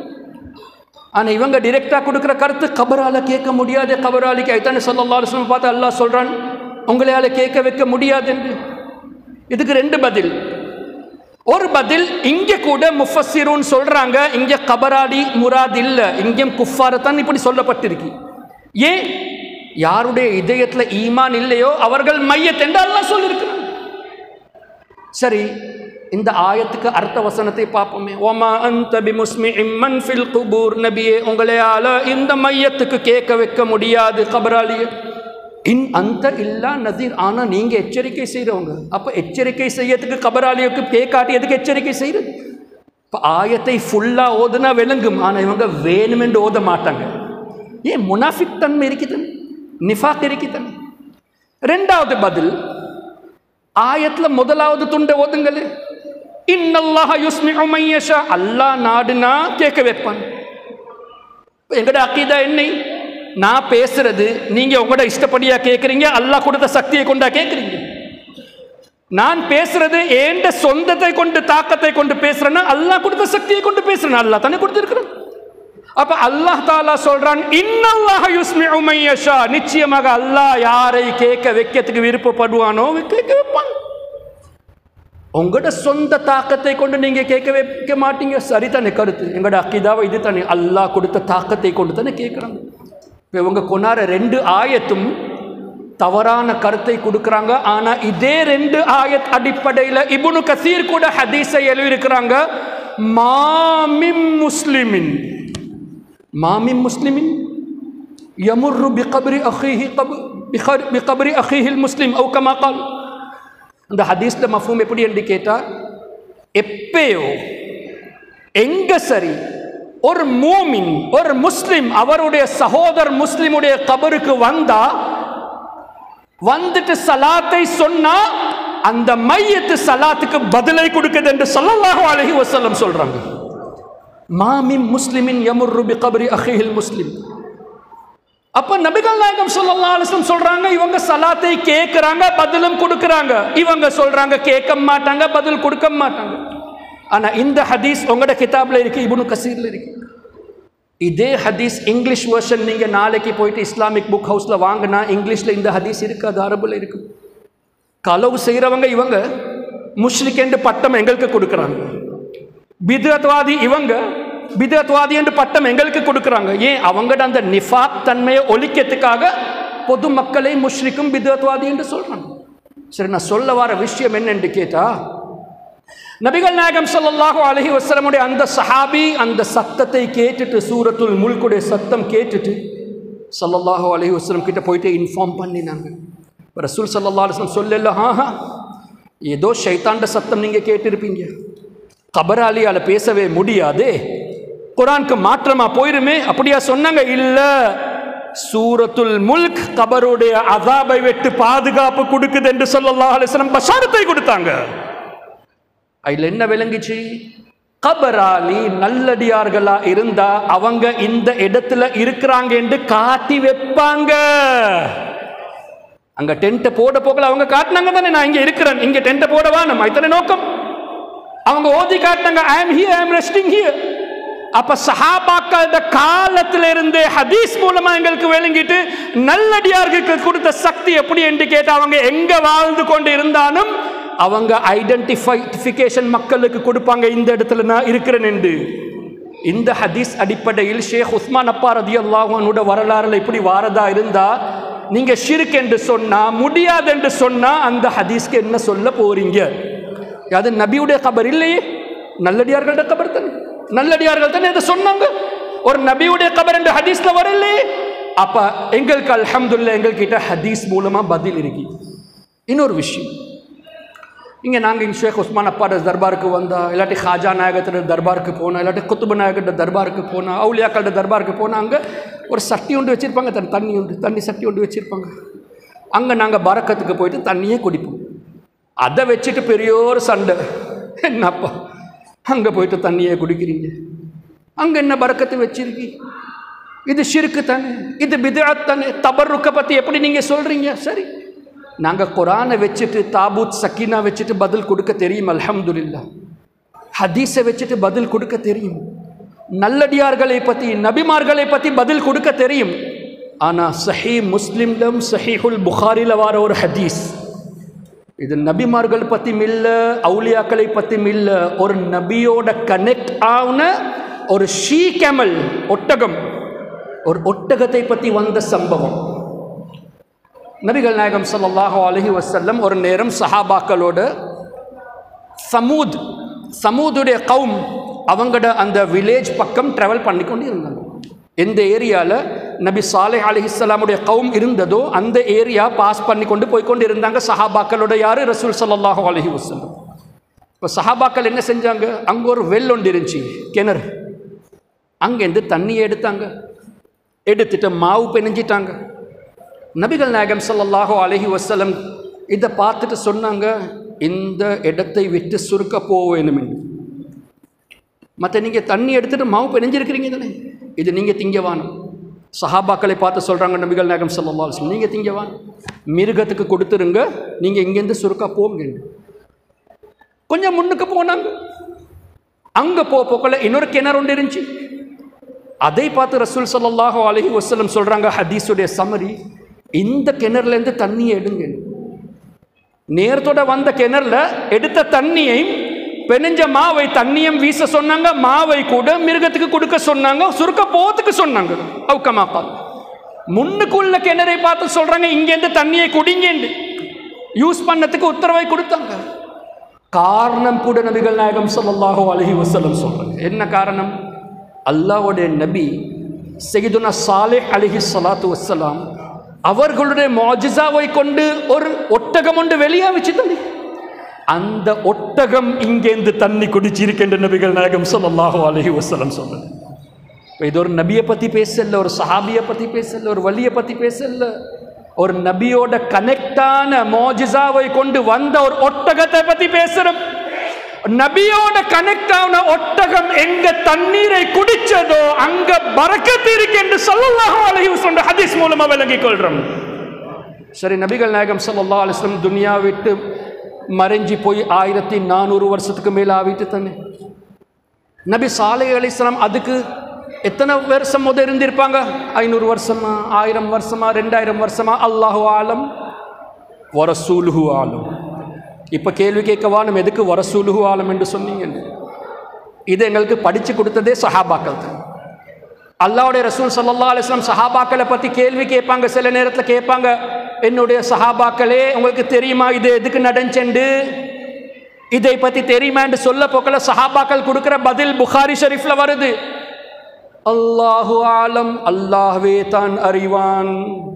ஆனா இவங்க டிரெக்டா கொடுக்குற கருத்து கபரால கேட்க முடியாது கபராலிக்கு ஐத்தானே சொல்லல்லா அலுவலம் பார்த்து அல்லாஹ் சொல்றான் உங்களையால கேட்க வைக்க முடியாது என்று இதுக்கு ரெண்டு பதில் ஒரு பதில் இங்க கூட முஃபஸ்ஸிரூன் சொல்றாங்க இங்க கபராடி முராத் இல்ல இங்கேயும் குஃபாரத்தான் இப்படி சொல்லப்பட்டிருக்கு ஏன் யாருடைய இதயத்துல ஈமான் இல்லையோ அவர்கள் மையத் என்று அல்லாஹ் சொல்லியிருக்கிறான் சரி இந்த ஆயத்துக்கு அர்த்த வசனத்தை பார்ப்போமே ஓமா அந்த பிமுஸ்மி இம்மன் ஃபில் குபூர் நபியே உங்களையால இந்த மையத்துக்கு கேட்க வைக்க முடியாது கபராலிய இன் அந்த இல்லா நதீர் ஆனா நீங்க எச்சரிக்கை செய்றவங்க அப்ப எச்சரிக்கை செய்யறதுக்கு கபராலியுக்கு கேட்காட்டி எதுக்கு எச்சரிக்கை செய்யறது இப்போ ஆயத்தை ஃபுல்லா ஓதுனா விளங்கும் ஆனா இவங்க வேணுமென்று ஓத மாட்டாங்க ஏன் முனாஃபிக் தன்மை இருக்குது நிஃபாக் இருக்குது ரெண்டாவது பதில் ஆயத்துல முதலாவது துண்டை ஓதுங்களே இன்னல்லாஹ யுஸ்மிஉ மையஷா அல்லாஹ் நாடுனா கேட்க வைப்பான் இப்ப எங்கட அக்கீதா என்னை நான் பேசுறது நீங்க உங்களோட இஷ்டப்படியா கேட்குறீங்க அல்லாஹ் கொடுத்த சக்தியை கொண்டா கேட்குறீங்க நான் பேசுறது ஏண்ட சொந்தத்தை கொண்டு தாக்கத்தை கொண்டு பேசுறேன்னா அல்லாஹ் கொடுத்த சக்தியை கொண்டு பேசுறேன் அல்லாஹ் தானே கொடுத்திருக்கிறேன் அப்ப அல்லாஹ் தாலா சொல்றான் இன்னல்லாஹ யுஸ்மிஉ மையஷா நிச்சயமாக அல்லாஹ் யாரை கேட்க வைக்கிறதுக்கு விருப்பப்படுவானோ கேட்க வைப்பான் உங்களோட சொந்த தாக்கத்தை கொண்டு நீங்க கேட்க வைக்க மாட்டீங்க சரிதானே கருத்து எங்களோட அக்கிதாவை இது தானே அல்லாஹ் கொடுத்த தாக்கத்தை கொண்டு தானே கேட்குறாங்க இப்போ இவங்க கொண்டாட ரெண்டு ஆயத்தும் தவறான கருத்தை கொடுக்குறாங்க ஆனா இதே ரெண்டு ஆயத் அடிப்படையில் இப்னு கசீர் கூட ஹதீஸை எழுதியிருக்கிறாங்க மாமிம் முஸ்லிமின் மாமிம் முஸ்லிமின் யமுர்ரு பிகப்ரி அஹீஹி கப் பிகர் பிகப்ரி அஹீஹில் முஸ்லிம் அவு கமா கால் அந்த ஹதீஸ்ல மஃபூம் எப்படி என்று கேட்டா எப்பயோ எங்க சரி ஒரு மூமின் ஒரு முஸ்லிம் அவருடைய சகோதர் முஸ்லிமுடைய கபருக்கு வந்தா வந்துட்டு சலாத்தை சொன்னா அந்த மையத்து சலாத்துக்கு பதிலை கொடுக்குது என்று ஸல்லல்லாஹு அலைஹி வஸல்லம் சொல்றாங்க மாமின் முஸ்லிமின் யமுர்ரு பி கபரி அஹிஹில் முஸ்லிம் அப்ப நபிகள் நாயகம் ஸல்லல்லாஹு அலைஹி வஸல்லம் சொல்றாங்க இவங்க சலாத்தை கேட்கறாங்க பதிலும் கொடுக்கறாங்க இவங்க சொல்றாங்க கேட்க மாட்டாங்க பதில் கொடுக்க மாட்டாங்க ஆனா இந்த ஹதீஸ் உங்களோட கிதாப்ல இருக்கு இப்னு கசீர்ல இருக்கு இதே ஹதீஸ் இங்கிலீஷ் வெர்ஷன் நீங்க நாளைக்கு போயிட்டு இஸ்லாமிக் புக் ஹவுஸ்ல வாங்கினா இங்கிலீஷ்ல இந்த ஹதீஸ் இருக்கு அது அரபுல இருக்கு களவு செய்கிறவங்க இவங்க முஷ்ரிக் என்று பட்டம் எங்களுக்கு கொடுக்குறாங்க பிதத்வாதி இவங்க பிதத்வாதி என்று பட்டம் எங்களுக்கு கொடுக்குறாங்க ஏன் அவங்கட அந்த நிஃபாக் தன்மையை ஒழிக்கிறதுக்காக பொதுமக்களை முஷ்ரிக்கும் பிதத்வாதி என்று சொல்றாங்க சரி நான் சொல்ல வர விஷயம் என்னன்னு கேட்டா நபிகள் நாயகம் ஸல்லல்லாஹு அலைஹி வஸல்லமுடைய அந்த சஹாபி அந்த சத்தத்தை கேட்டுட்டு சூரத்துல் முல்குடைய சத்தம் கேட்டுட்டு ஸல்லல்லாஹு அலைஹி வஸல்லம் கிட்ட போயிட்டு இன்ஃபார்ம் பண்ணினாங்க இப்ப ரசூல் ஸல்லல்லாஹு அலைஹி வஸல்லம் சொல்லல ஹா ஹா ஏதோ ஷைத்தாண்ட சத்தம் நீங்க கேட்டிருப்பீங்க கபராலியால பேசவே முடியாதே குரானுக்கு மாற்றமா போயிருமே அப்படியா சொன்னாங்க இல்ல சூரத்துல் முல்க் கபருடைய அதாபை விட்டு பாதுகாப்பு கொடுக்குது என்று ஸல்லல்லாஹு அலைஹி வஸல்லம் பஷாரத்தை கொடுத்தாங்க அதில் என்ன விளங்குச்சு கபராலி நல்லடியார்களா இருந்தா அவங்க இந்த இடத்துல இருக்கிறாங்க என்று காட்டி வைப்பாங்க அங்க டென்ட்டை போட போகல அவங்க காட்டினாங்க தானே நான் இங்க இருக்கிறேன் இங்க டென்ட்டை போடவா நம்ம இத்தனை நோக்கம் அவங்க ஓதி காட்டினாங்க I am here I am resting here அப்ப சஹாபாக்களோட காலத்துல இருந்தே ஹதீஸ் மூலமா எங்களுக்கு விளங்கிட்டு நல்லடியார்களுக்கு கொடுத்த சக்தி எப்படி என்று கேட்டு அவங்க எங்க வாழ்ந்து கொண்டு இருந்தாலும் அவங்க ஐடென்டிஃபிகேஷன் மக்களுக்கு கொடுப்பாங்க இந்த இடத்துல நான் இருக்கிறேன் என்று இந்த ஹதீஸ் அடிப்படையில் ஷேக் உஸ்மான் அப்பா ரதி அல்லாஹனோட வரலாறுல இப்படி வாரதா இருந்தா நீங்க ஷிர்க் என்று சொன்னா முடியாது என்று சொன்னா அந்த ஹதீஸ்க்கு என்ன சொல்ல போறீங்க அது நபியுடைய கபர் இல்லையே நல்லடியார்களோட கபர் தானே நல்லடியார்கள் தானே இதை சொன்னாங்க ஒரு நபியுடைய கபர் என்று ஹதீஸ்ல வரலையே அப்ப எங்களுக்கு அல்ஹம்துல்ல எங்கள்கிட்ட ஹதீஸ் மூலமா பதில் இருக்கு இன்னொரு விஷயம் இங்கே நாங்கள் இங்கே ஷேக் உஸ்மான் அப்பாட தர்பாருக்கு வந்தா இல்லாட்டி ஹாஜா நாயகத்தோட தர்பாருக்கு போனால் இல்லாட்டி குத்துபு நாயகத்தோட தர்பாருக்கு போனால் அவுலியாக்களோட தர்பாருக்கு போனால் அங்கே ஒரு சட்டி ஒன்று வச்சுருப்பாங்க தண்ணி தண்ணி உண்டு தண்ணி சட்டி ஒன்று வச்சுருப்பாங்க அங்கே நாங்கள் பறக்கத்துக்கு போயிட்டு தண்ணியே குடிப்போம் அதை வச்சுட்டு பெரிய ஒரு சண்டை என்னப்பா அங்கே போயிட்டு தண்ணியே குடிக்கிறீங்க அங்கே என்ன பறக்கத்து வச்சிருக்கி இது ஷிருக்கு தானே இது பிதாத் தானே தபருக்க பற்றி எப்படி நீங்கள் சொல்கிறீங்க சரி நாங்கள் குரானை வச்சுட்டு தாபூத் சக்கீனா வச்சுட்டு பதில் கொடுக்க தெரியும் அல்ஹம்துலில்லா ஹதீஸை வச்சுட்டு பதில் கொடுக்க தெரியும் நல்லடியார்களை பற்றி நபிமார்களை பற்றி பதில் கொடுக்க தெரியும் ஆனால் சஹி முஸ்லிம்டம் சஹீஹுல் புகாரில் வர ஒரு ஹதீஸ் இது நபிமார்கள் பற்றியும் இல்லை அவுலியாக்களை பற்றியும் இல்லை ஒரு நபியோட கனெக்ட் ஆன ஒரு ஷீ கேமல் ஒட்டகம் ஒரு ஒட்டகத்தை பற்றி வந்த சம்பவம் நபிகள் நாயகம் ஸல்லல்லாஹு அலைஹி வஸல்லம் ஒரு நேரம் சஹாபாக்களோட சமூத் சமூதுடைய கவும் அவங்களோட அந்த வில்லேஜ் பக்கம் ட்ராவல் பண்ணி கொண்டு இருந்தாங்க எந்த ஏரியாவில் நபி சாலை அலிஹிஸ்லாமுடைய கவும் இருந்ததோ அந்த ஏரியா பாஸ் பண்ணி கொண்டு போய் கொண்டு இருந்தாங்க சஹாபாக்களோட யார் ரசூல் ஸல்லல்லாஹு அலைஹி வஸல்லம் இப்போ சஹாபாக்கள் என்ன செஞ்சாங்க அங்கே ஒரு வெல் ஒன்று இருந்துச்சு கிணறு அங்கேருந்து தண்ணியை எடுத்தாங்க எடுத்துட்டு மாவு பிணைஞ்சிட்டாங்க நபிகள் நாயகம் ஸல்லல்லாஹு அலைஹி வஸல்லம் இதை பார்த்துட்டு சொன்னாங்க இந்த இடத்தை விட்டு சுருக்க போக வேணும் என்று மற்ற நீங்கள் தண்ணி எடுத்துட்டு மாவு பிணைஞ்சிருக்கிறீங்க தானே இது நீங்கள் திங்கவானம் சஹாபாக்களை பார்த்து சொல்கிறாங்க நபிகள் நாயகம் ஸல்லல்லாஹு அலைஹி வஸல்லம் நீங்கள் திங்கவானம் மிருகத்துக்கு கொடுத்துருங்க நீங்கள் இங்கேருந்து சுருக்க போங்க கொஞ்சம் முன்னுக்கு போனாங்க அங்கே போ போக்கல இன்னொரு கிணறு ஒன்று இருந்துச்சு அதை பார்த்து ரசூல் ஸல்லல்லாஹு அலைஹி வஸல்லம் சொல்கிறாங்க ஹதீஸுடைய சமரி இந்த கிணறுலேருந்து தண்ணியை எடுங்க நேரத்தோட வந்த கிணறுல எடுத்த தண்ணியை பெனஞ்ச மாவை தண்ணியும் வீச சொன்னாங்க மாவை கூட மிருகத்துக்கு கொடுக்க சொன்னாங்க சுருக்க போத்துக்கு சொன்னாங்க அவுக்கமாப்பா முன்னுக்குள்ள கிணறை பார்த்து சொல்றாங்க இங்கேருந்து தண்ணியை குடிங்கேண்டு யூஸ் பண்ணதுக்கு உத்தரவை கொடுத்தாங்க காரணம் கூட நபிகள் நாயகம் ஸல்லல்லாஹு அலைஹி வஸல்லம் சொல்றாங்க என்ன காரணம் அல்லாஹ்வுடைய நபி சையதுனா சாலிஹ் அலைஹி ஸலாத்து வஸ்ஸலாம் அவர்களுடைய மொஜிசாவை கொண்டு ஒரு ஒட்டகம் ஒன்று வெளியே வச்சு தண்ணி அந்த ஒட்டகம் இங்கேருந்து தண்ணி குடிச்சிருக்கின்ற நபிகள் நாயகம் ஸல்லல்லாஹு அலைஹி வஸல்லம் சொன்னது இப்போ இது ஒரு நபியை பற்றி பேசல ஒரு சஹாபியை பற்றி பேசல ஒரு வலியை பற்றி பேசல ஒரு நபியோட கனெக்டான மோஜிசாவை கொண்டு வந்த ஒரு ஒட்டகத்தை பற்றி பேசுகிறோம் நபியோட கனெக்ட் ஆன ஒட்டகம் எங்க தண்ணீரை குடிச்சதோ அங்க பறக்கத்து இருக்கு என்று ஸல்லல்லாஹு அலைஹி வஸல்லம் ஹதீஸ் மூலமா விளங்கிக் கொள்றோம் சரி நபிகள் நாயகம் ஸல்லல்லாஹு அலைஹி வஸல்லம் துனியா விட்டு மறைஞ்சி போய் ஆயிரத்தி நானூறு வருஷத்துக்கு மேல ஆவிட்டு தானே நபி சாலை அலிஸ்லாம் அதுக்கு எத்தனை வருஷம் முத இருந்திருப்பாங்க ஐநூறு வருஷமா ஆயிரம் வருஷமா ரெண்டாயிரம் வருஷமா அல்லாஹு ஆலம் வரசூலுஹு ஆலம் இப்போ கேள்வி கேட்கவா நம்ம எதுக்கு வரசூலுஹு ஆலம் என்று சொன்னீங்க இது எங்களுக்கு படித்து கொடுத்ததே சஹாபாக்கள் தான் அல்லாவுடைய ரசூல் சல்லா அலிஸ்லாம் சஹாபாக்களை பற்றி கேள்வி கேட்பாங்க சில நேரத்தில் கேட்பாங்க என்னுடைய சஹாபாக்களே உங்களுக்கு தெரியுமா இது எதுக்கு நடந்துச்செண்டு இதை பற்றி தெரியுமான்னு சொல்ல போக்கல சஹாபாக்கள் கொடுக்குற பதில் புகாரி ஷரீஃப்ல வருது அல்லாஹு ஆலம் அல்லாஹ்வே தான் அறிவான்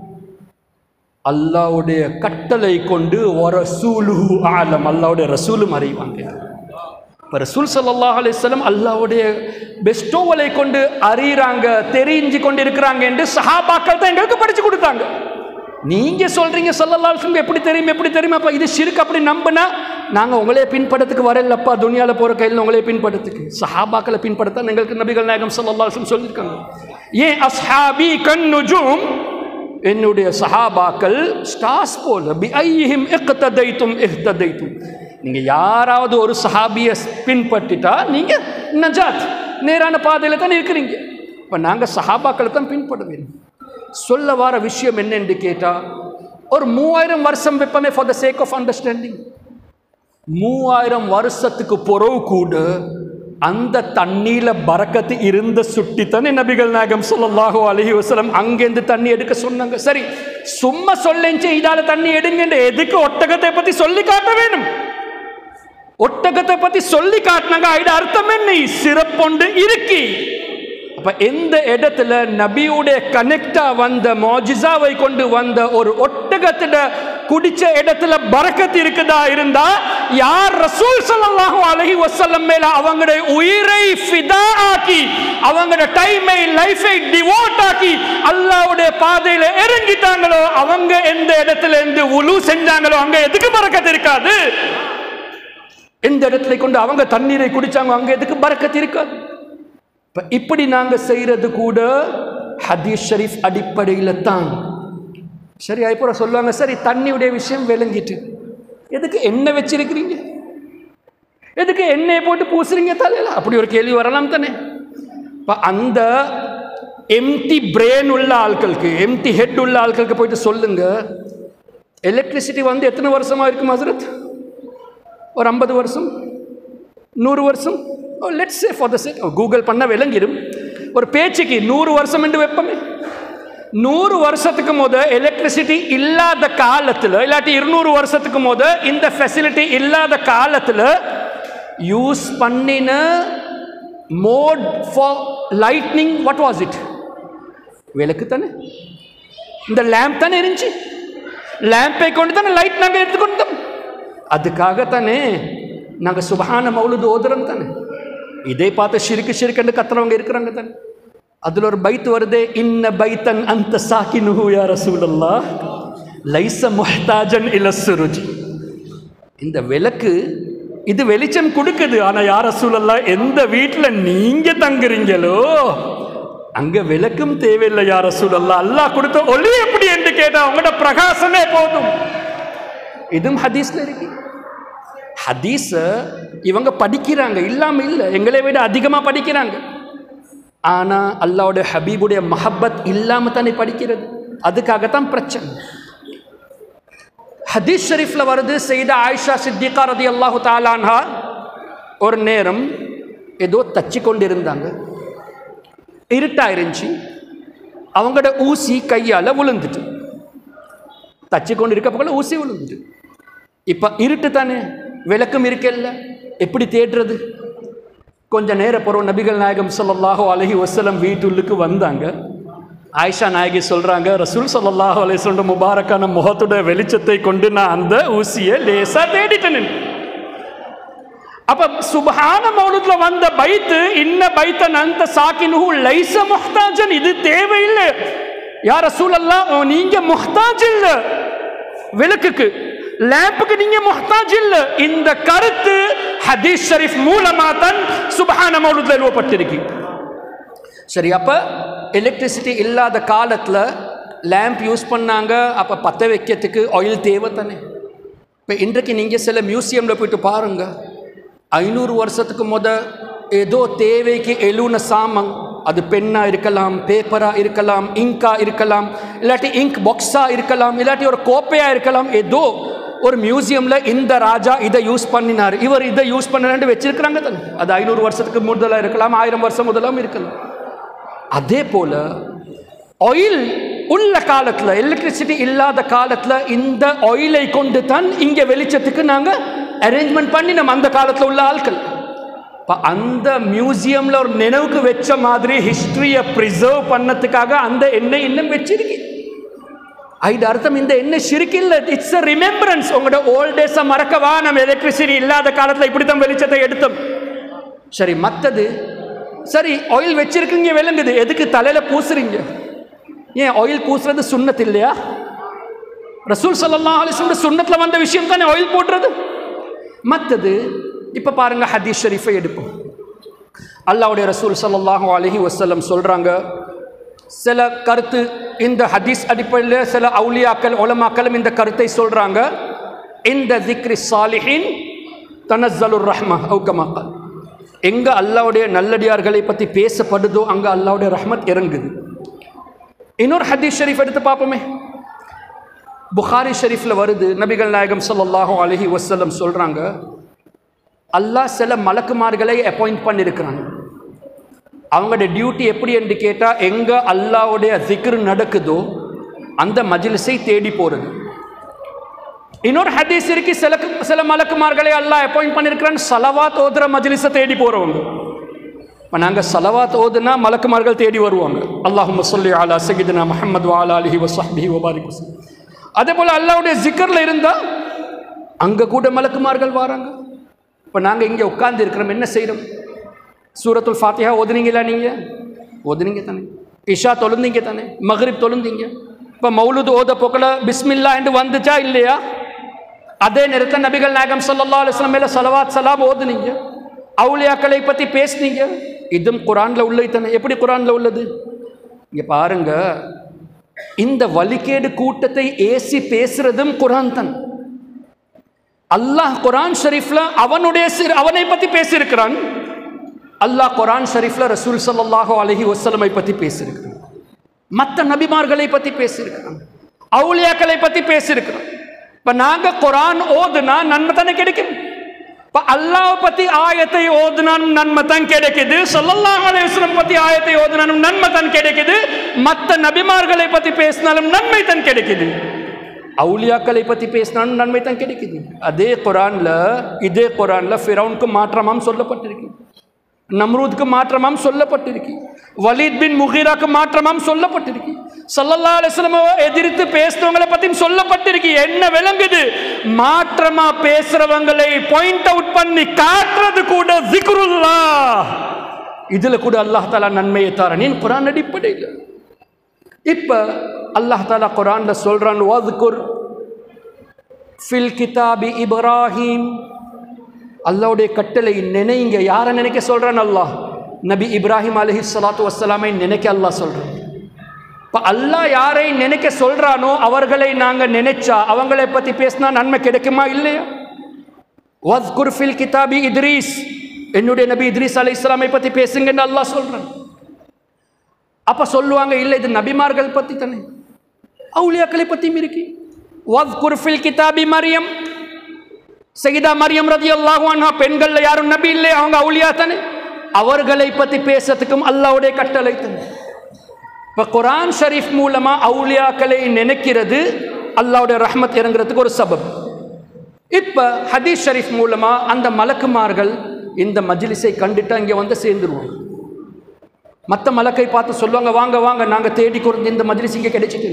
அல்லாவுடைய கட்டளை கொண்டு ரசூலுஹு ஆலம் அல்லாவுடைய ரசூலும் அறிவாங்க இப்போ ரசூல் சல்லாஹ் அலிஸ்லம் அல்லாவுடைய பெஸ்டோவலை கொண்டு அறிகிறாங்க தெரிஞ்சு கொண்டு இருக்கிறாங்க என்று சஹாபாக்கள் தான் எங்களுக்கு படிச்சு கொடுத்தாங்க நீங்க சொல்றீங்க சல்லல்லா அலிஸ்லம் எப்படி தெரியும் எப்படி தெரியுமா அப்பா இது ஷிருக்கு அப்படி நம்பினா நாங்கள் உங்களே பின்பற்றத்துக்கு வரலப்பா துனியாவில் போகிற கையில் உங்களே பின்பற்றத்துக்கு சஹாபாக்களை பின்பற்றத்தான் எங்களுக்கு நபிகள் நாயகம் சல்லல்லா அலிஸ்லம் சொல்லியிருக்காங்க ஏன் அஸ்ஹாபி கண் நுஜூம் என்னுடைய சஹாபாக்கள் ஸ்டார்ஸ் போல பி ஐஹிம் இக்ததைத்தும் இஹ்ததைத்தும் நீங்கள் யாராவது ஒரு சஹாபியை பின்பற்றிட்டா நீங்கள் நஜாத் நேரான பாதையில் தான் இருக்கிறீங்க இப்போ நாங்கள் சஹாபாக்களை தான் பின்பற்ற வேண்டும் சொல்ல வர விஷயம் என்னென்று கேட்டால் ஒரு மூவாயிரம் வருஷம் வைப்பமே for the sake of understanding மூவாயிரம் வருஷத்துக்கு பொறவு கூட அந்த தண்ணியில பறக்கத்து இருந்த சுட்டி தானே நபிகள் நாயகம் ஸல்லல்லாஹு அலைஹி வஸல்லம் அங்கேருந்து தண்ணி எடுக்க சொன்னாங்க சரி சும்மா சொல்லேஞ்சு இதால தண்ணி எடுங்க எதுக்கு ஒட்டகத்தை பத்தி சொல்லி காட்ட வேணும் ஒட்டகத்தை பத்தி சொல்லி காட்டினாங்க இது அர்த்தம் என்ன சிறப்பொண்டு இருக்கி அப்ப எந்த இடத்துல நபியுடைய கனெக்டா வந்த மோஜிசாவை கொண்டு வந்த ஒரு ஒட்டகத்திட குடிச்ச இடத்துல பறக்கத்து இருக்குதா இருந்தா யார் ரசூல் ஸல்லல்லாஹு அலைஹி வஸல்லம் மேல அவங்களுடைய உயிரை ஃபிதா ஆக்கி அவங்களுடைய டைமை லைஃபை டிவோட் ஆக்கி அல்லாஹ்வுடைய பாதையில இறங்கிட்டாங்களோ அவங்க எந்த இடத்துல இருந்து உலு செஞ்சாங்களோ அங்க எதுக்கு பறக்கத்து இருக்காது எந்த இடத்துல கொண்டு அவங்க தண்ணீரை குடிச்சாங்க அங்க எதுக்கு பறக்கத்து இருக்காது இப்ப இப்படி நாங்க செய்யறது கூட ஹதீஸ் ஷரீஃப் அடிப்படையில் தான் சரி அப்புறம் சொல்லுவாங்க சரி தண்ணியுடைய விஷயம் விளங்கிட்டு எதுக்கு எண்ணெய் வச்சிருக்கிறீங்க எதுக்கு எண்ணெயை போட்டு பூசுறீங்க தலையில் அப்படி ஒரு கேள்வி வரலாம் தானே இப்போ அந்த எம்டி பிரெயின் உள்ள ஆட்களுக்கு எம்டி ஹெட் உள்ள ஆட்களுக்கு போயிட்டு சொல்லுங்க எலக்ட்ரிசிட்டி வந்து எத்தனை வருஷமா இருக்கும் ஹசரத் ஒரு ஐம்பது வருஷம் நூறு வருஷம் let's say for the sake Google பண்ண விளங்கிடும் ஒரு பேச்சுக்கு நூறு வருஷம் என்று வைப்பமே நூறு வருஷத்துக்கு முத எலக்ட்ரிசிட்டி இல்லாத காலத்தில் இல்லாட்டி இருநூறு வருஷத்துக்கு முத இந்த ஃபெசிலிட்டி இல்லாத காலத்தில் யூஸ் பண்ணின mode for lightning what was it விளக்கு தானே இந்த லேம்ப் தானே இருந்துச்சு லேம்பை கொண்டு தானே லைட் நாங்கள் எடுத்துக்கொண்டோம் அதுக்காக தானே நாங்கள் சுபஹான மௌலுது ஓதுறோம் தானே இதை பார்த்து ஷிருக்கு ஷிருக்குன்னு கத்துறவங்க இருக்கிறாங்க தானே அதில் ஒரு பைத் வருதே இன்ன பைத்தன் அந்த சாக்கினுஹு யா ரசூலல்லா லைச முஹ்தாஜன் இல சுருஜி இந்த விளக்கு இது வெளிச்சம் கொடுக்குது ஆனா யார் ரசூலல்லா எந்த வீட்டில் நீங்க தங்குறீங்களோ அங்க விளக்கும் தேவையில்லை யார் ரசூலல்லா அல்லாஹ் கொடுத்த ஒளி எப்படி என்று கேட்டா உங்களோட பிரகாசமே போதும் இதுவும் ஹதீஸ்ல இருக்கு ஹதீஸ இவங்க படிக்கிறாங்க இல்லாம இல்லை எங்களை விட அதிகமா படிக்கிறாங்க ஆனா அல்லாவுடைய ஹபீபுடைய மஹப்பத் இல்லாம தானே படிக்கிறது அதுக்காகத்தான் பிரச்சனை ஹதீஸ் ஷரீஃப்ல வருது செய்த ஆயிஷா சித்திகா ரதி அல்லாஹு தாலான்ஹா ஒரு நேரம் ஏதோ தச்சு கொண்டு இருந்தாங்க இருட்டா இருந்துச்சு அவங்களோட ஊசி கையால் விழுந்துட்டு தச்சு கொண்டு இருக்க போல ஊசி விழுந்துட்டு இப்போ இருட்டு தானே விளக்கம் இருக்கல்ல எப்படி தேடுறது கொஞ்ச நேரம் போகிறோம் நபிகள் நாயகம் ஸல்லல்லாஹு அலைஹி வஸல்லம் வீட்டுள்ளுக்கு வந்தாங்க ஆயிஷா நாயகி சொல்றாங்க ரசூல் ஸல்லல்லாஹு அலைஹி வஸல்லம் முபாரக்கான முகத்துடைய வெளிச்சத்தை கொண்டு நான் அந்த ஊசியை லேசா தேடிட்டேன் அப்ப சுபஹான மௌலுத்ல வந்த பைத்து இன்ன பைத்தன் அந்த சாக்கினுஹு லைஸ முஹ்தாஜன் இது தேவையில்லை யார் ரசூல் அல்லாஹ் நீங்க முஹ்தாஜ் இல்ல விளக்குக்கு லேம்புக்கு நீங்க முஹ்தாஜ் இல்ல இந்த கருத்து ஹதீஸ் ஷரீஃப் மூலமா தான் சுபஹான மௌலுத்ல எழுவப்பட்டிருக்கு சரி அப்ப எலக்ட்ரிசிட்டி இல்லாத காலத்துல லேம்ப் யூஸ் பண்ணாங்க அப்ப பத்த வைக்கிறதுக்கு ஆயில் தேவை தானே இப்போ இன்றைக்கு நீங்கள் சில மியூசியமில் போயிட்டு பாருங்க ஐநூறு வருஷத்துக்கு முத ஏதோ தேவைக்கு எழுன சாமான் அது பென்னாக இருக்கலாம் பேப்பராக இருக்கலாம் இங்கா இருக்கலாம் இல்லாட்டி இங்க் பாக்ஸாக இருக்கலாம் இல்லாட்டி ஒரு கோப்பையாக இருக்கலாம் ஏதோ ஒரு மியூசியமில் இந்த ராஜா இதை யூஸ் பண்ணினார் இவர் இதை யூஸ் பண்ணலான்னு வச்சிருக்கிறாங்க தானே அது ஐநூறு வருஷத்துக்கு முதலாக இருக்கலாம் ஆயிரம் வருஷம் முதலாம் இருக்கலாம் அதே போல ஆயில் உள்ள காலத்துல எலக்ட்ரிசிட்டி இல்லாத காலத்துல இந்த ஆயிலை கொண்டு தான் இங்க வெளிச்சத்துக்கு நாங்க அரேஞ்ச்மெண்ட் பண்ணி நம்ம அந்த காலத்துல உள்ள ஆட்கள் இப்ப அந்த மியூசியம்ல ஒரு நினைவுக்கு வச்ச மாதிரி ஹிஸ்டரியை ப்ரிசர்வ் பண்ணதுக்காக அந்த எண்ணெய் இன்னும் வச்சிருக்கு ஐடு அர்த்தம் இந்த எண்ணெய் ஷிருக்கு இல்லை இட்ஸ் அ ரிமெம்பரன்ஸ் உங்களோட ஓல்ட் டேஸை மறக்கவா நம்ம எலக்ட்ரிசிட்டி இல்லாத காலத்துல இப்படி தான் வெளிச்சத்தை எடுத்தோம் சரி மற்றது சரி ஆயில் வச்சிருக்கீங்க விளங்குது எதுக்கு தலையில பூசுறீங்க ஏன் ஆயில் பூசுறது சுண்ணத் இல்லையா ரசூல் ஸல்லல்லாஹு அலைஹி வஸல்லம் சுண்ணத்துல வந்த விஷயம் தானே ஆயில் போடுறது மற்றது இப்போ பாருங்க ஹதீஸ் ஷரீஃபை எடுப்போம் அல்லாஹ்வுடைய ரசூல் ஸல்லல்லாஹு அலைஹி வஸல்லம் சொல்றாங்க சில கருத்து இந்த ஹதீஸ் அடிப்படையில் சில அவுலியாக்கள் உலமாக்களும் இந்த கருத்தை சொல்றாங்க இந்த திக்ரி சாலிஹின் தனஸ்ஸலுர் ரஹ்மா அவுக்கமாக்கல் எங்க அல்லாவுடைய நல்லடியார்களை பற்றி பேசப்படுதோ அங்க அல்லாவுடைய ரஹ்மத் இறங்குது இன்னொரு ஹதீஸ் ஷரீஃப் எடுத்து பார்ப்போமே புகாரி ஷரீஃப்ல வருது நபிகள் நாயகம் ஸல்லல்லாஹு அலைஹி வஸல்லம் சொல்றாங்க அல்லாஹ் சில மலக்குமார்களை அப்பாயிண்ட் பண்ணியிருக்கிறாங்க அவங்களோட டியூட்டி எப்படி என்று கேட்டால் எங்க அல்லாவுடைய திக்ர் நடக்குதோ அந்த மஜ்லிஸை தேடி போறது இன்னொரு ஹதீஸ் இருக்கு சில சில மலக்குமார்களை அல்லாஹ் அப்பாயிண்ட் பண்ணியிருக்கிறான் சலவாத் ஓதுற மஜ்லிஸை தேடி போறவங்க இப்போ நாங்கள் சலவாத் ஓதுனா மலக்குமார்கள் தேடி வருவாங்க அல்லாஹும் சொல்லி அலா சகிதுனா முஹம்மது வாலா அலிஹி வசாஹிஹி வபாரிக் வஸல்லம் அதே போல் அல்லாவுடைய ஜிக்கரில் இருந்தால் அங்கே கூட மலக்குமார்கள் வராங்க இப்போ நாங்கள் இங்கே உட்கார்ந்து இருக்கிறோம் என்ன செய்கிறோம் சூரத்துல் ஃபாத்திஹா ஓதுனீங்களா நீங்கள் ஓதுனீங்க தானே இஷா தொழுந்தீங்க தானே மஹ்ரிப் தொழுந்தீங்க இப்போ மௌலுது ஓத போக்கல பிஸ்மில்லா என்று வந்துச்சா இல்லையா அதே நேரத்தில் நபிகள் நாயகம் ஸல்லல்லாஹு அலைஹி வஸல்லம் மேல ஸலவாத் சலாம் ஓதுனீங்க அவுலியாக்களை பற்றி பேசுனீங்க இதுவும் குரானில் உள்ளது தானே எப்படி குரானில் உள்ளது இங்கே பாருங்க இந்த வழிகேடு கூட்டத்தை ஏசி பேசுறதும் குரான் தான் அல்லாஹ் குரான் ஷரீஃப்ல அவனுடைய சிறு அவனை பத்தி பேசியிருக்கிறான் அல்லாஹ் குரான் ஷரீஃப்ல ரசூல் ஸல்லல்லாஹு அலைஹி வஸல்லமை பத்தி பேசியிருக்கிறான் மற்ற நபிமார்களை பத்தி பேசியிருக்கிறான் அவுலியாக்களை பத்தி பேசியிருக்கிறான் இப்ப நாங்க குரான் ஓதுனா நன்மை தானே கிடைக்கும் இப்ப அல்லாஹ் பத்தி ஆயத்தை ஓதுனாலும் நன்மை தான் கிடைக்குது ஸல்லல்லாஹு அலைஹி வஸல்லம் பத்தி ஆயத்தை ஓதுனாலும் நன்மை தான் கிடைக்குது மற்ற நபிமார்களை பத்தி பேசினாலும் நன்மை தான் கிடைக்குது அவுலியாக்களை பத்தி பேசினாலும் நன்மை தான் கிடைக்குது அதே குரான்ல இதே குரான்ல ஃபிரௌனுக்கு மாற்றமாம் சொல்லப்பட்டிருக்கு நம்ரூதுக்கு மாற்றமாம் சொல்லப்பட்டிருக்கு வலீத் பின் முகீராக்கு மாற்றமாம் சொல்லப்பட்டிருக்கு சல்லல்லா அலிஸ்லம எதிர்த்து பேசுறவங்களை பத்தியும் சொல்லப்பட்டிருக்கு என்ன விளங்குது மாற்றமா பேசுறவங்களை பாயிண்ட் அவுட் பண்ணி காட்டுறது கூட ஜிக்ருல்லா இதுல கூட அல்லாஹ் தாலா நன்மையை தாரணின் குரான் அடிப்படையில் இப்ப அல்லாஹ் தாலா குரான்ல சொல்றான் வதுகுர் ஃபில் கிதாபி இப்ராஹிம் அல்லாவுடைய கட்டளை நினைங்க யாரை நினைக்க சொல்றான் அல்லாஹ் நபி இப்ராஹிம் அலஹி சலாத்து வசலாமை நினைக்க அல்லாஹ் சொல்றான் இப்போ அல்லாஹ் யாரை நினைக்க சொல்றானோ அவர்களை நாங்க நினைச்சா அவங்களை பத்தி பேசினா நன்மை கிடைக்குமா இல்லையா வத்குர் ஃபில் கிதாபி இத்ரீஸ் என்னுடைய நபி இத்ரீஸ் அலை இஸ்லாமை பத்தி பேசுங்கன்னு அல்லாஹ் சொல்றான் அப்ப சொல்லுவாங்க இல்லை இது நபிமார்கள் பத்தி தானே அவுலியாக்களை பத்தியும் இருக்கு வத்குர் ஃபில் கிதாபி மரியம் சகிதா மரியம் ரதி அல்லாஹ் பெண்கள்ல யாரும் நபி இல்லை அவங்க அவுலியா தானே அவர்களை பத்தி பேசுறதுக்கும் அல்லாவுடைய கட்டளை தானே இப்ப குரான் ஷரீஃப் மூலமா அவுலியாக்களை நினைக்கிறது அல்லாவுடைய ரஹ்மத் இறங்குறதுக்கு ஒரு சபப் இப்ப ஹதீஸ் ஷரீஃப் மூலமா அந்த மலக்குமார்கள் இந்த மஜ்லிஸை கண்டுட்டா இங்க வந்து சேர்ந்துருவாங்க மற்ற மலக்கை பார்த்து சொல்லுவாங்க வாங்க வாங்க நாங்க தேடி கொடுத்து இந்த மஜ்லிஸ் இங்க கிடைச்சிட்டு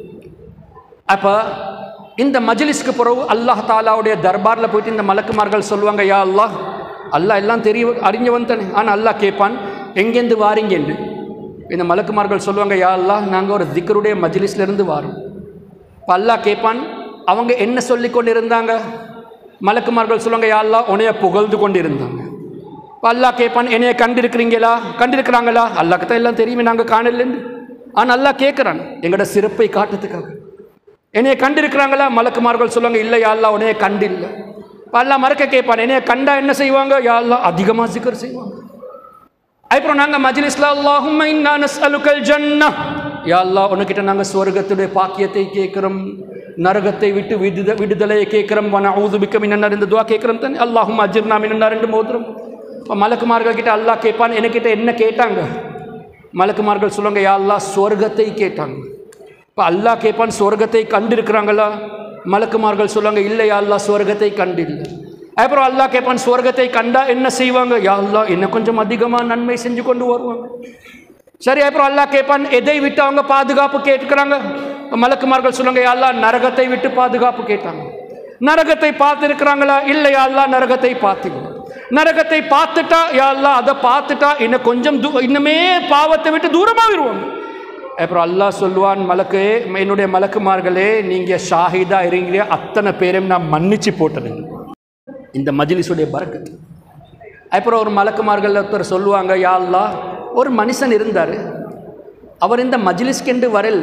அப்ப இந்த மஜ்லிஸ்க்கு பிறகு அல்லாஹ் தாலாவுடைய தர்பாரில் போயிட்டு இந்த மலக்குமார்கள் சொல்லுவாங்க யா அல்லாஹ் அல்லாஹ் எல்லாம் தெரிய அறிஞ்சவன் தானே ஆனால் அல்லாஹ் கேட்பான் எங்கேருந்து வாரீங்கன்னு இந்த மலக்குமார்கள் சொல்லுவாங்க யா அல்லாஹ் நாங்கள் ஒரு திக்கருடைய மஜ்லிஸ்லேருந்து வாரோம் இப்போ அல்லாஹ் கேட்பான் அவங்க என்ன சொல்லி கொண்டு இருந்தாங்க மலக்குமார்கள் சொல்லுவாங்க யா அல்லாஹ் உன்னைய புகழ்ந்து கொண்டு இருந்தாங்க இப்போ அல்லாஹ் கேட்பான் என்னைய கண்டிருக்கிறீங்களா கண்டிருக்கிறாங்களா அல்லாஹ்க்கு தான் எல்லாம் தெரியுமே நாங்கள் காணலேன்னு ஆனால் அல்லாஹ் கேட்குறான் எங்களோட சிறப்பை காட்டுறதுக்காக என்னைய கண்டிருக்கிறாங்களா மலக்குமார்கள் சொல்லுவாங்க இல்லை யாழ்லா உன்னைய கண்டு இல்லை இப்போ எல்லாம் மறக்க கேட்பான் என்னைய கண்டா என்ன செய்வாங்க யாழ்லா அதிகமாக சிக்கர் செய்வாங்க அப்புறம் நாங்கள் மஜ்லிஸ்ல அல்லாஹும் அலுக்கல் ஜன்னா யா அல்லா உனக்கிட்ட நாங்கள் சுவர்க்கத்துடைய பாக்கியத்தை கேட்குறோம் நரகத்தை விட்டு விடுத விடுதலையை கேட்குறோம் வன ஊதுபிக்க மின்னர் இந்த துவா கேட்குறோம் தானே அல்லாஹும் அஜிர்னா மின்னர் ரெண்டு மோதுறோம் இப்போ மலக்குமார்கள் கிட்ட அல்லாஹ் கேட்பான் என்கிட்ட என்ன கேட்டாங்க மலக்குமார்கள் சொல்லுவாங்க யா அல்லாஹ் சுவர்க்கத்தை கேட்டாங்க இப்போ அல்லாஹ் கேட்பான் சுவர்க்கத்தை கண்டிருக்கிறாங்களா மலக்குமார்கள் சொல்லுவாங்க இல்லை யா அல்லாஹ் சுவர்க்கத்தை கண்டில்லை அப்புறம் அல்லாஹ் கேட்பான் சுவர்க்கத்தை கண்டா என்ன செய்வாங்க யா அல்லாஹ் என்ன கொஞ்சம் அதிகமாக நன்மை செஞ்சு கொண்டு வருவாங்க சரி அப்புறம் அல்லாஹ் கேட்பான் எதை விட்டு அவங்க பாதுகாப்பு கேட்கிறாங்க மலக்குமார்கள் சொல்லுவாங்க யா அல்லாஹ் நரகத்தை விட்டு பாதுகாப்பு கேட்டாங்க நரகத்தை பார்த்துருக்கிறாங்களா இல்லை யா அல்லாஹ் நரகத்தை பார்த்துக்கணும் நரகத்தை பார்த்துட்டா யா அல்லாஹ் அதை பார்த்துட்டா இன்னும் கொஞ்சம் தூ இன்னுமே பாவத்தை விட்டு தூரமாகிடுவாங்க அப்புறம் அல்லாஹ் சொல்லுவான் மலக்கு என்னுடைய மலக்குமார்களே நீங்கள் ஷாஹிதா இருங்க அத்தனை பேரையும் நான் மன்னிச்சு போட்டதுங்க இந்த மஜ்லிஸுடைய பறக்கத்து அப்புறம் ஒரு மலக்குமார்கள் ஒருத்தர் சொல்லுவாங்க யா அல்லாஹ் ஒரு மனுஷன் இருந்தார் அவர் இந்த மஜ்லிஸ்கென்று வரல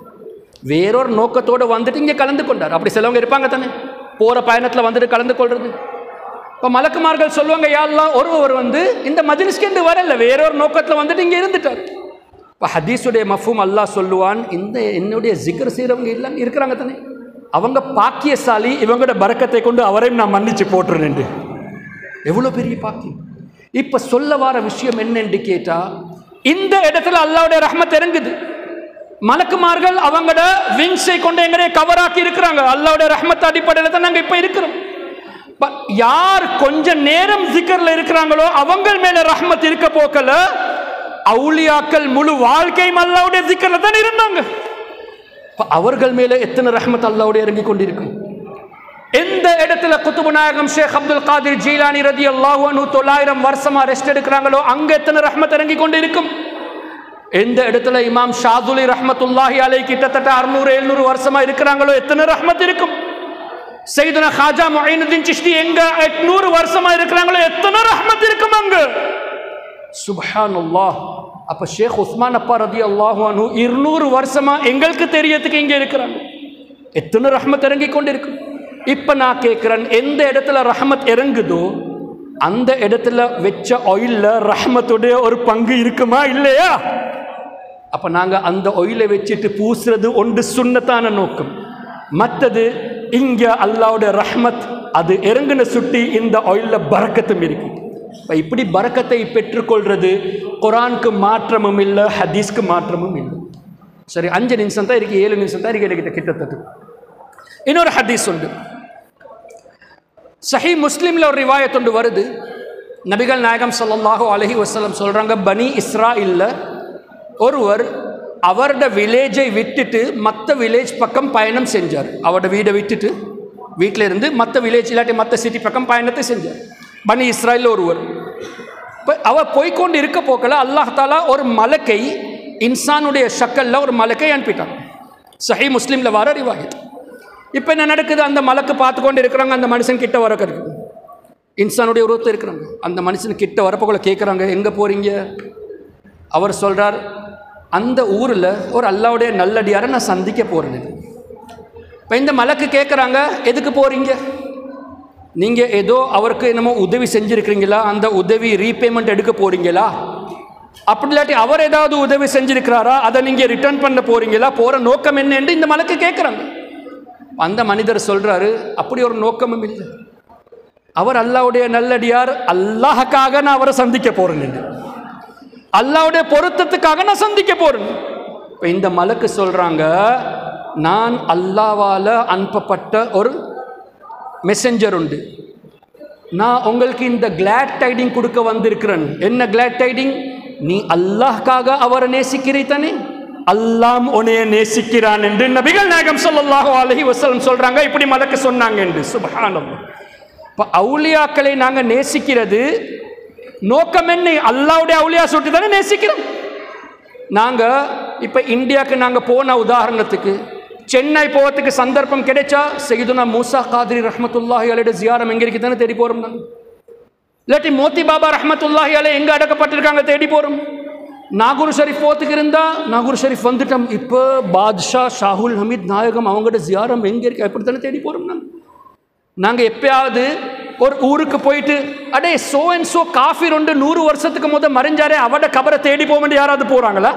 வேறொரு நோக்கத்தோடு வந்துட்டு இங்கே கலந்து கொண்டார் அப்படி சிலவங்க இருப்பாங்க தானே போகிற பயணத்தில் வந்துட்டு கலந்து கொள்வது இப்போ மலக்குமார்கள் சொல்லுவாங்க யா அல்லாஹ் ஒருவர் வந்து இந்த மஜ்லிஸ்கென்று வரல வேறொரு நோக்கத்தில் வந்துட்டு இங்கே இருந்துட்டார் இப்போ ஹதீஸுடைய மஃபூம் அல்லாஹ் சொல்லுவான் இந்த என்னுடைய ஜிகர் செய்கிறவங்க இல்லை இருக்கிறாங்க தானே அவங்க பாக்கியசாலி இவங்களோட பறக்கத்தை கொண்டு அவரையும் நான் மன்னிச்சு போட்டுருனேன் எவ்வளோ பெரிய பாக்கியம் இப்போ சொல்ல வர விஷயம் என்னன்னு கேட்டால் இந்த இடத்துல அல்லாவுடைய ரஹ்மத் இறங்குது மலக்குமார்கள் அவங்களோட விங்ஸை கொண்டு எங்களையே கவராக்கி இருக்கிறாங்க அல்லாவுடைய ரஹ்மத் அடிப்படையில் தான் நாங்கள் இப்போ இருக்கிறோம் ப- யார் கொஞ்ச நேரம் ஜிக்கர்ல இருக்கிறாங்களோ அவங்க மேல ரஹ்மத் இருக்க போக்கல அவுலியாக்கள் முழு வாழ்க்கையும் அல்லாவுடைய ஜிக்கர்ல தான் இருந்தாங்க அப்ப அவர்கள் மேல எத்தனை ரஹ்மத் அல்லாவுடைய இறங்கி கொண்டிருக்கும் எந்த இடத்துல குத்துபு நாயகம் ஷேக் அப்துல் காதிர் ஜீலானி ரதி அல்லாஹு தொள்ளாயிரம் வருஷமா ரெஸ்ட் எடுக்கிறாங்களோ அங்க எத்தனை ரஹ்மத் இறங்கி கொண்டு இருக்கும் எந்த இடத்துல இமாம் ஷாதுலி ரஹ்மத்துல்லாஹி அலை கிட்டத்தட்ட அறுநூறு எழுநூறு வருஷமா இருக்கிறாங்களோ எத்தனை ரஹ்மத் இருக்கும் செய்தன ஹாஜா மொயினுদ্দিন சிஷ்டி எங்க எட்நூறு வருஷமா இருக்கிறாங்களோ எத்தனை ரஹ்மத் இருக்கும் அங்க சுப்ஹானல்லாஹ் அப்போ ஷேக் உஸ்மான் அப்பா ரதி அல்லாஹானு இருநூறு வருஷமா எங்களுக்கு தெரியறதுக்கு இங்கே இருக்கிறாங்க எத்தனை ரஹ்மத் இறங்கி கொண்டு இருக்கு இப்போ நான் கேட்குறேன் எந்த இடத்துல ரஹ்மத் இறங்குதோ அந்த இடத்துல வச்ச ஆயிலில் ரஹ்மத்துடைய ஒரு பங்கு இருக்குமா இல்லையா அப்போ நாங்கள் அந்த ஒயிலை வச்சுட்டு பூசுறது ஒன்று சுண்ணத்தான நோக்கம் மற்றது இங்கே அல்லாவோட ரஹ்மத் அது இறங்குன சுட்டி இந்த ஆயிலில் பறக்கத்தும் இருக்கு இப்போ இப்படி பறக்கத்தை பெற்றுக்கொள்றது குரானுக்கு மாற்றமும் இல்லை ஹதீஸ்க்கு மாற்றமும் இல்லை சரி அஞ்சு நிமிஷம் தான் இருக்கு ஏழு நிமிஷம் தான் இருக்கு எனக்கு கிட்டத்தட்ட இன்னொரு ஹதீஸ் உண்டு சஹி முஸ்லீமில் ஒரு ரிவாயத் ஒன்று வருது நபிகள் நாயகம் ஸல்லல்லாஹு அலைஹி வஸல்லம் சொல்கிறாங்க பனி இஸ்ரா இல்லை ஒருவர் அவரோட வில்லேஜை விட்டுட்டு மற்ற வில்லேஜ் பக்கம் பயணம் செஞ்சார் அவரோட வீடை விட்டுட்டு வீட்டில் இருந்து மற்ற வில்லேஜ் இல்லாட்டி மற்ற சிட்டி பக்கம் பயணத்தை செஞ்சார் பனி இஸ்ராயில் ஒருவர் இப்போ அவர் போய்க்கொண்டு இருக்க போக்கில் அல்லாஹ் தாலா ஒரு மலக்கை இன்சானுடைய ஷக்கல்ல ஒரு மலக்கை அனுப்பிட்டான் சஹி முஸ்லீமில் வர ரிவாயத் இப்போ என்ன நடக்குது அந்த மலக்கு பார்த்து கொண்டு இருக்கிறாங்க அந்த மனுஷன் கிட்ட வர இருக்குது இன்சானுடைய உருவத்தில் இருக்கிறாங்க அந்த மனுஷன் கிட்ட வரப்போக்குள்ள கேட்குறாங்க எங்கே போகிறீங்க அவர் சொல்கிறார் அந்த ஊரில் ஒரு அல்லாவுடைய நல்லடியாரை நான் சந்திக்க போகிறேன் இப்போ இந்த மலக்கு கேட்குறாங்க எதுக்கு போகிறீங்க நீங்கள் ஏதோ அவருக்கு என்னமோ உதவி செஞ்சுருக்கிறீங்களா அந்த உதவி ரீபேமெண்ட் எடுக்க போகிறீங்களா அப்படி இல்லாட்டி அவர் ஏதாவது உதவி செஞ்சிருக்கிறாரா அதை நீங்கள் ரிட்டர்ன் பண்ண போகிறீங்களா போகிற நோக்கம் என்ன என்று இந்த மலக்கு கேட்குறாங்க அந்த மனிதர் சொல்கிறாரு அப்படி ஒரு நோக்கமும் இல்லை அவர் அல்லாவுடைய நல்லடியார் அல்லாஹக்காக நான் அவரை சந்திக்க போகிறேன் என்று அல்லாவுடைய பொருத்தத்துக்காக நான் சந்திக்க போறேன் இப்போ இந்த மலக்கு சொல்றாங்க நான் அல்லாவால அனுப்பப்பட்ட ஒரு மெசஞ்சர் உண்டு நான் உங்களுக்கு இந்த கிளாட் டைடிங் கொடுக்க வந்திருக்கிறேன் என்ன கிளாட் டைடிங் நீ அல்லாஹ்க்காக அவரை நேசிக்கிறீ தானே அல்லாம் உன்னைய நேசிக்கிறான் என்று நபிகள் நாயகம் ஸல்லல்லாஹு அலைஹி வஸல்லம் சொல்றாங்க இப்படி மலக்கு சொன்னாங்க என்று சுபஹானல்லாஹ் இப்போ அவுலியாக்களை நாங்கள் நேசிக்கிறது நோக்கம் என்ன அல்லாவுடைய அவுலியா சொல்லிட்டு தானே நேசிக்கிறோம் நாங்கள் இப்போ இந்தியாவுக்கு நாங்கள் போன உதாரணத்துக்கு சென்னை போகிறதுக்கு சந்தர்ப்பம் கிடைச்சா செய்துனா மூசா காதிரி ரஹமத்துல்லாஹி அலையோட ஜியாரம் எங்கே இருக்கு தானே தேடி போகிறோம் நாங்கள் இல்லாட்டி மோத்தி பாபா ரஹமத்துல்லாஹி அலை எங்கே அடக்கப்பட்டிருக்காங்க தேடி போகிறோம் நாகூர் ஷரீஃப் போகிறதுக்கு இருந்தால் நாகூர் ஷரீஃப் வந்துட்டோம் இப்போ பாத்ஷா ஷாகுல் ஹமீத் நாயகம் அவங்களோட ஜியாரம் எங்கே இருக்கு அப்படி தானே தேடி போகிறோம் நாங்கள் நாங்கள் எப்பயாவது ஒரு ஊருக்கு போயிட்டு அடே சோ அண்ட் சோ காஃபி ரெண்டு நூறு வருஷத்துக்கு முத மறைஞ்சாரே அவட கபரை தேடி போவோம் யாராவது போறாங்களா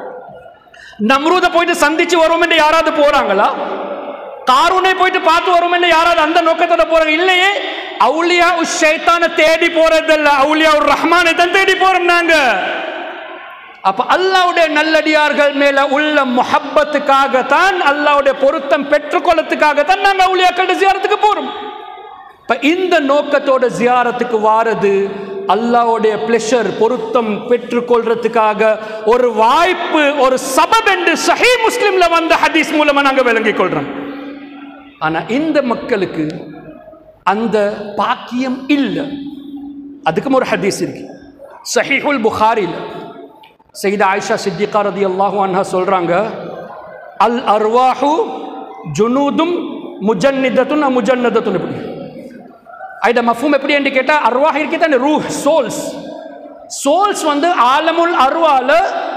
நம்ரூத போயிட்டு சந்திச்சு வரும் என்று யாராவது போறாங்களா காரூனை போயிட்டு பார்த்து வரும் என்று யாராவது அந்த நோக்கத்தோட போறாங்க இல்லையே அவுலியா உஸ் ஷைத்தானை தேடி போறதில்ல அவுலியா உர் ரஹ்மானை தான் தேடி போறோம் நாங்க அப்ப அல்லாவுடைய நல்லடியார்கள் மேல உள்ள முஹப்பத்துக்காக தான் அல்லாவுடைய பொருத்தம் பெற்றுக்கொள்ளத்துக்காக தான் நாங்க அவுலியாக்கள் ஜியாரத்துக்கு போறோம் இப்ப இந்த நோக்கத்தோட ஜியாரத்துக்கு வாரது அல்லாவுடைய பிளஷர் பொருத்தம் பெற்றுக்கொள்றதுக்காக ஒரு வாய்ப்பு ஒரு சபப் என்று சஹி முஸ்லிம்ல வந்த ஹதீஸ் மூலமா நாங்க விளங்கிக் கொள்றோம் ஆனா இந்த மக்களுக்கு அந்த பாக்கியம் இல்லை அதுக்கும் ஒரு ஹதீஸ் இருக்கு சஹிஹுல் புகாரில் சையீதா ஆயிஷா சித்திகா ரதி அல்லாஹு அன்ஹா சொல்றாங்க அல் அர்வாஹு ஜுனூதும் முஜன்னிதத்துன் முஜன்னதத்துன் இப்படி ஐட மஃபூம் எப்படி என்று கேட்டால் அர்வாஹ் இருக்கே தானே ரூஹ் சோல்ஸ் சோல்ஸ் வந்து ஆலமுல் அர்வால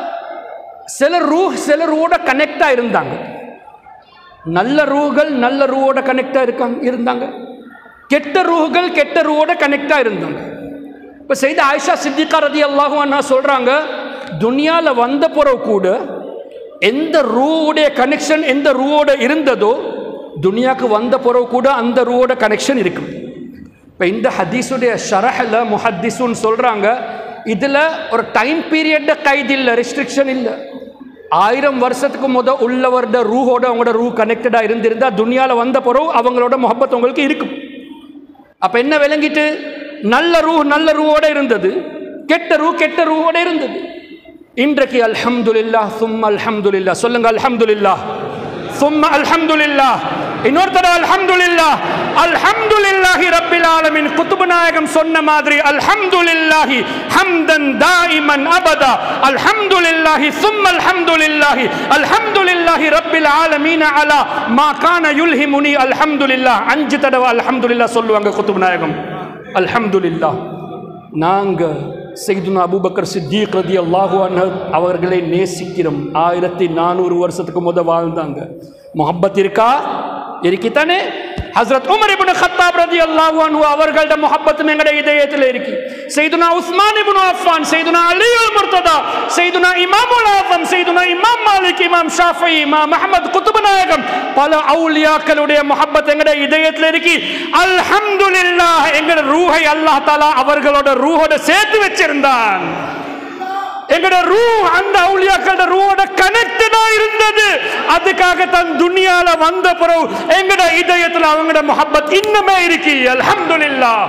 சில ரூஹ் சில ரூவோட கனெக்டாக இருந்தாங்க நல்ல ரூகள் நல்ல ரூவோட கனெக்டாக இருக்காங்க இருந்தாங்க கெட்ட ரூஹுகள் கெட்ட ரூவோட கனெக்டாக இருந்தாங்க இப்போ செய்த ஆயிஷா சித்திகா ரதி அல்லாஹு அண்ணா சொல்கிறாங்க துனியாவில் வந்த பிறகு கூட எந்த ரூவுடைய கனெக்ஷன் எந்த ரூவோட இருந்ததோ துனியாவுக்கு வந்த பிறகு கூட அந்த ரூவோட கனெக்ஷன் இருக்கும் இப்போ இந்த ஹதீஸுடைய ஷரஹில் முஹத்திஸுன்னு சொல்கிறாங்க இதில் ஒரு டைம் பீரியட் கைது இல்லை ரெஸ்ட்ரிக்ஷன் இல்லை ஆயிரம் வருஷத்துக்கு முத உள்ளவரோட ரூஹோட அவங்களோட ரூ கனெக்டடாக இருந்திருந்தா துனியாவில் வந்த பிறகு அவங்களோட முகப்பத் உங்களுக்கு இருக்கும் அப்போ என்ன விளங்கிட்டு நல்ல ரூ நல்ல ரூவோட இருந்தது கெட்ட ரூ கெட்ட ரூவோட இருந்தது இன்றைக்கு அல்ஹம்துலில்லாஹ் சும்மா அல்ஹம்துலில்லாஹ் சொல்லுங்க அல்ஹம்துலில்லாஹ் சும்மா அல்ஹம்துலில்லாஹ் இன்னொரு தடவை அல்ஹம்துலில்லாஹ் அல்ஹம்துலில்லாஹி ரப்பில் ஆலமீன் குத்துபு நாயகம் சொன்ன மாதிரி அல்ஹம்துலில்லாஹி ஹம்தன் தாயிமன் அபதா அல்ஹம்துலில்லாஹி சும்மா அல்ஹம்துலில்லாஹி அல்ஹம்துலில்லாஹி ரப்பில் ஆலமீன் அலா மா கான யுல்ஹிமுனி அல்ஹம்துலில்லாஹ் அஞ்சு தடவை அல்ஹம்துலில்லாஹ் சொல்லுவாங்க குத்துபு நாயகம் அல்ஹம்துலில்லாஹ் நாங்கள் செய்துனா அபூபக்கர் சித்திக் ரதி அல்லாஹு அன்ஹு அவர்களை நேசிக்கிறோம் ஆயிரத்தி நானூறு வருஷத்துக்கு முத வாழ்ந்தாங்க முஹப்பத் இருக்கா இருக்கித்தானே ஹஸ்ரத் உமர் இப்னு கத்தாப் ரலியல்லாஹு அன்ஹு அவர்களோட முஹப்பத்தும் எங்களுடைய இதயத்தில் இருக்கு செய்துனா உஸ்மான் இப்னு அஃபான் செய்துனா அலி அல் முர்ததா செய்துனா இமாமுல் ஆஸம் செய்துனா இமாம் மாலிக் இமாம் ஷாஃபி இமாம் அஹ்மத் குத்துப் நாயகம் பல அவுலியாக்களுடைய முஹப்பத் எங்களுடைய இதயத்தில் இருக்கு அல்ஹம்துலில்லாஹ் எங்களுடைய ரூஹை அல்லாஹ் தஆலா அவர்களோட ரூஹோட சேர்த்து வச்சிருந்தான் எங்கட ரூ அந்த அவுலியாக்களோட ரூவோட கனெக்டடா இருந்தது அதுக்காக தன் துனியால வந்த பிறகு எங்கட இதயத்துல அவங்களோட முஹப்பத் இன்னுமே இருக்கு அல்ஹம்துலில்லாஹ்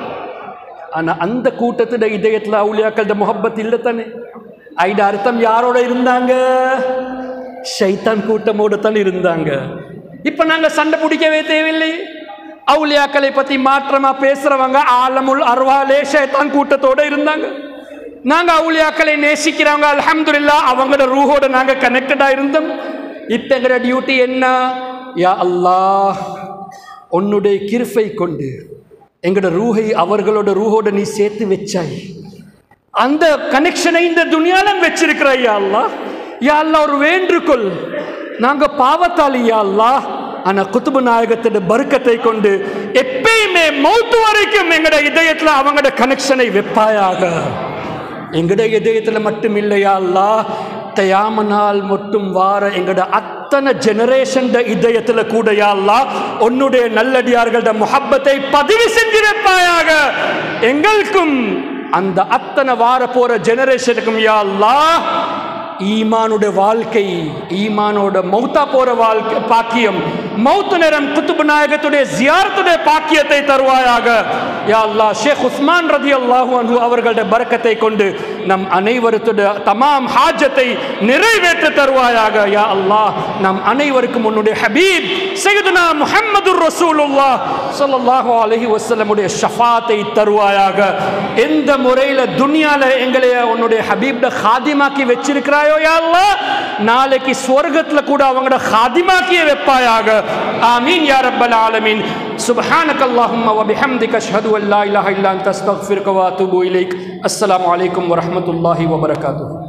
ஆனா அந்த கூட்டத்தோட இதயத்துல அவுலியாக்களோட முஹப்பத் இல்ல தானே ஐட அர்த்தம் யாரோட இருந்தாங்க ஷைத்தான் கூட்டமோட தான் இருந்தாங்க இப்ப நாங்க சண்டை பிடிக்கவே தேவையில்லை அவுலியாக்களை பத்தி மாற்றமா பேசுறவங்க ஆலமுல் அர்வாலே ஷைத்தான் கூட்டத்தோட இருந்தாங்க நாங்க அவுலியாக்களை நேசிக்கிறவங்க அல்ஹம்துலில்லா அவங்களோட ரூஹோட நாங்க கனெக்டடா இருந்தோம் இப்ப எங்களோட டியூட்டி என்ன யா அல்லாஹ் உன்னுடைய கிருஃபை கொண்டு எங்களோட ரூஹை அவர்களோட ரூஹோட நீ சேர்த்து வச்சாய் அந்த கனெக்ஷனை இந்த துனியால வச்சிருக்கிறாய் யா அல்லாஹ் யா அல்லாஹ் ஒரு வேண்டுகோள் நாங்க பாவத்தாளி யா அல்லாஹ் ஆனா குத்துபு நாயகத்தோட பருக்கத்தை கொண்டு எப்பயுமே மௌத்து வரைக்கும் எங்கட இதயத்துல அவங்களோட கனெக்ஷனை வைப்பாயாக எங்கட இதயத்துல மட்டும் இல்லையா அல்லா தயாமனால் மட்டும் வார எங்கட அத்தனை ஜெனரேஷன் இதயத்துல கூட யா அல்லா உன்னுடைய நல்லடியார்களோட முஹப்பத்தை பதிவு செஞ்சு வைப்பாயாக எங்களுக்கும் அந்த அத்தனை வார போற ஜெனரேஷனுக்கும் யா அல்லாஹ் ஈமானுடைய வாழ்க்கை ஈமானோட மௌத்தா போற வாழ்க்கை பாக்கியம் மௌத்து நேரம் குத்துபு நாயகத்துடைய ஜியாரத்துடைய பாக்கியத்தை தருவாயாக யா அல்லாஹ் ஷேக் உஸ்மான் ரதி அல்லாஹு அன்ஹு அவர்களுடைய பரக்கத்தை கொண்டு நம் அனைவருடைய தமாம் ஹாஜத்தை நிறைவேற்ற தருவாயாக யா அல்லாஹ் நம் அனைவருக்கும் உன்னுடைய ஹபீப் சையதுனா முஹம்மது ரசூலுல்லாஹ் ஸல்லல்லாஹு அலைஹி வஸல்லமுடைய ஷஃபாத்தை தருவாயாக எந்த முறையில் துனியால எங்களை உன்னுடைய ஹபீப்ட ஹாதிமாக்கி வச்சிருக்கிறாயோ யா அல்லாஹ் நாளைக்கு ஸ்வர்க்கத்துல கூட அவங்களோட ஹாதிமாக்கிய வைப்பாயாக ஆமீன் யா ரப்பல் ஆலமீன் سبحانك اللهم وبحمدك اشهد ان لا اله الا انت استغفرك واتوب اليك السلام عليكم ورحمه الله وبركاته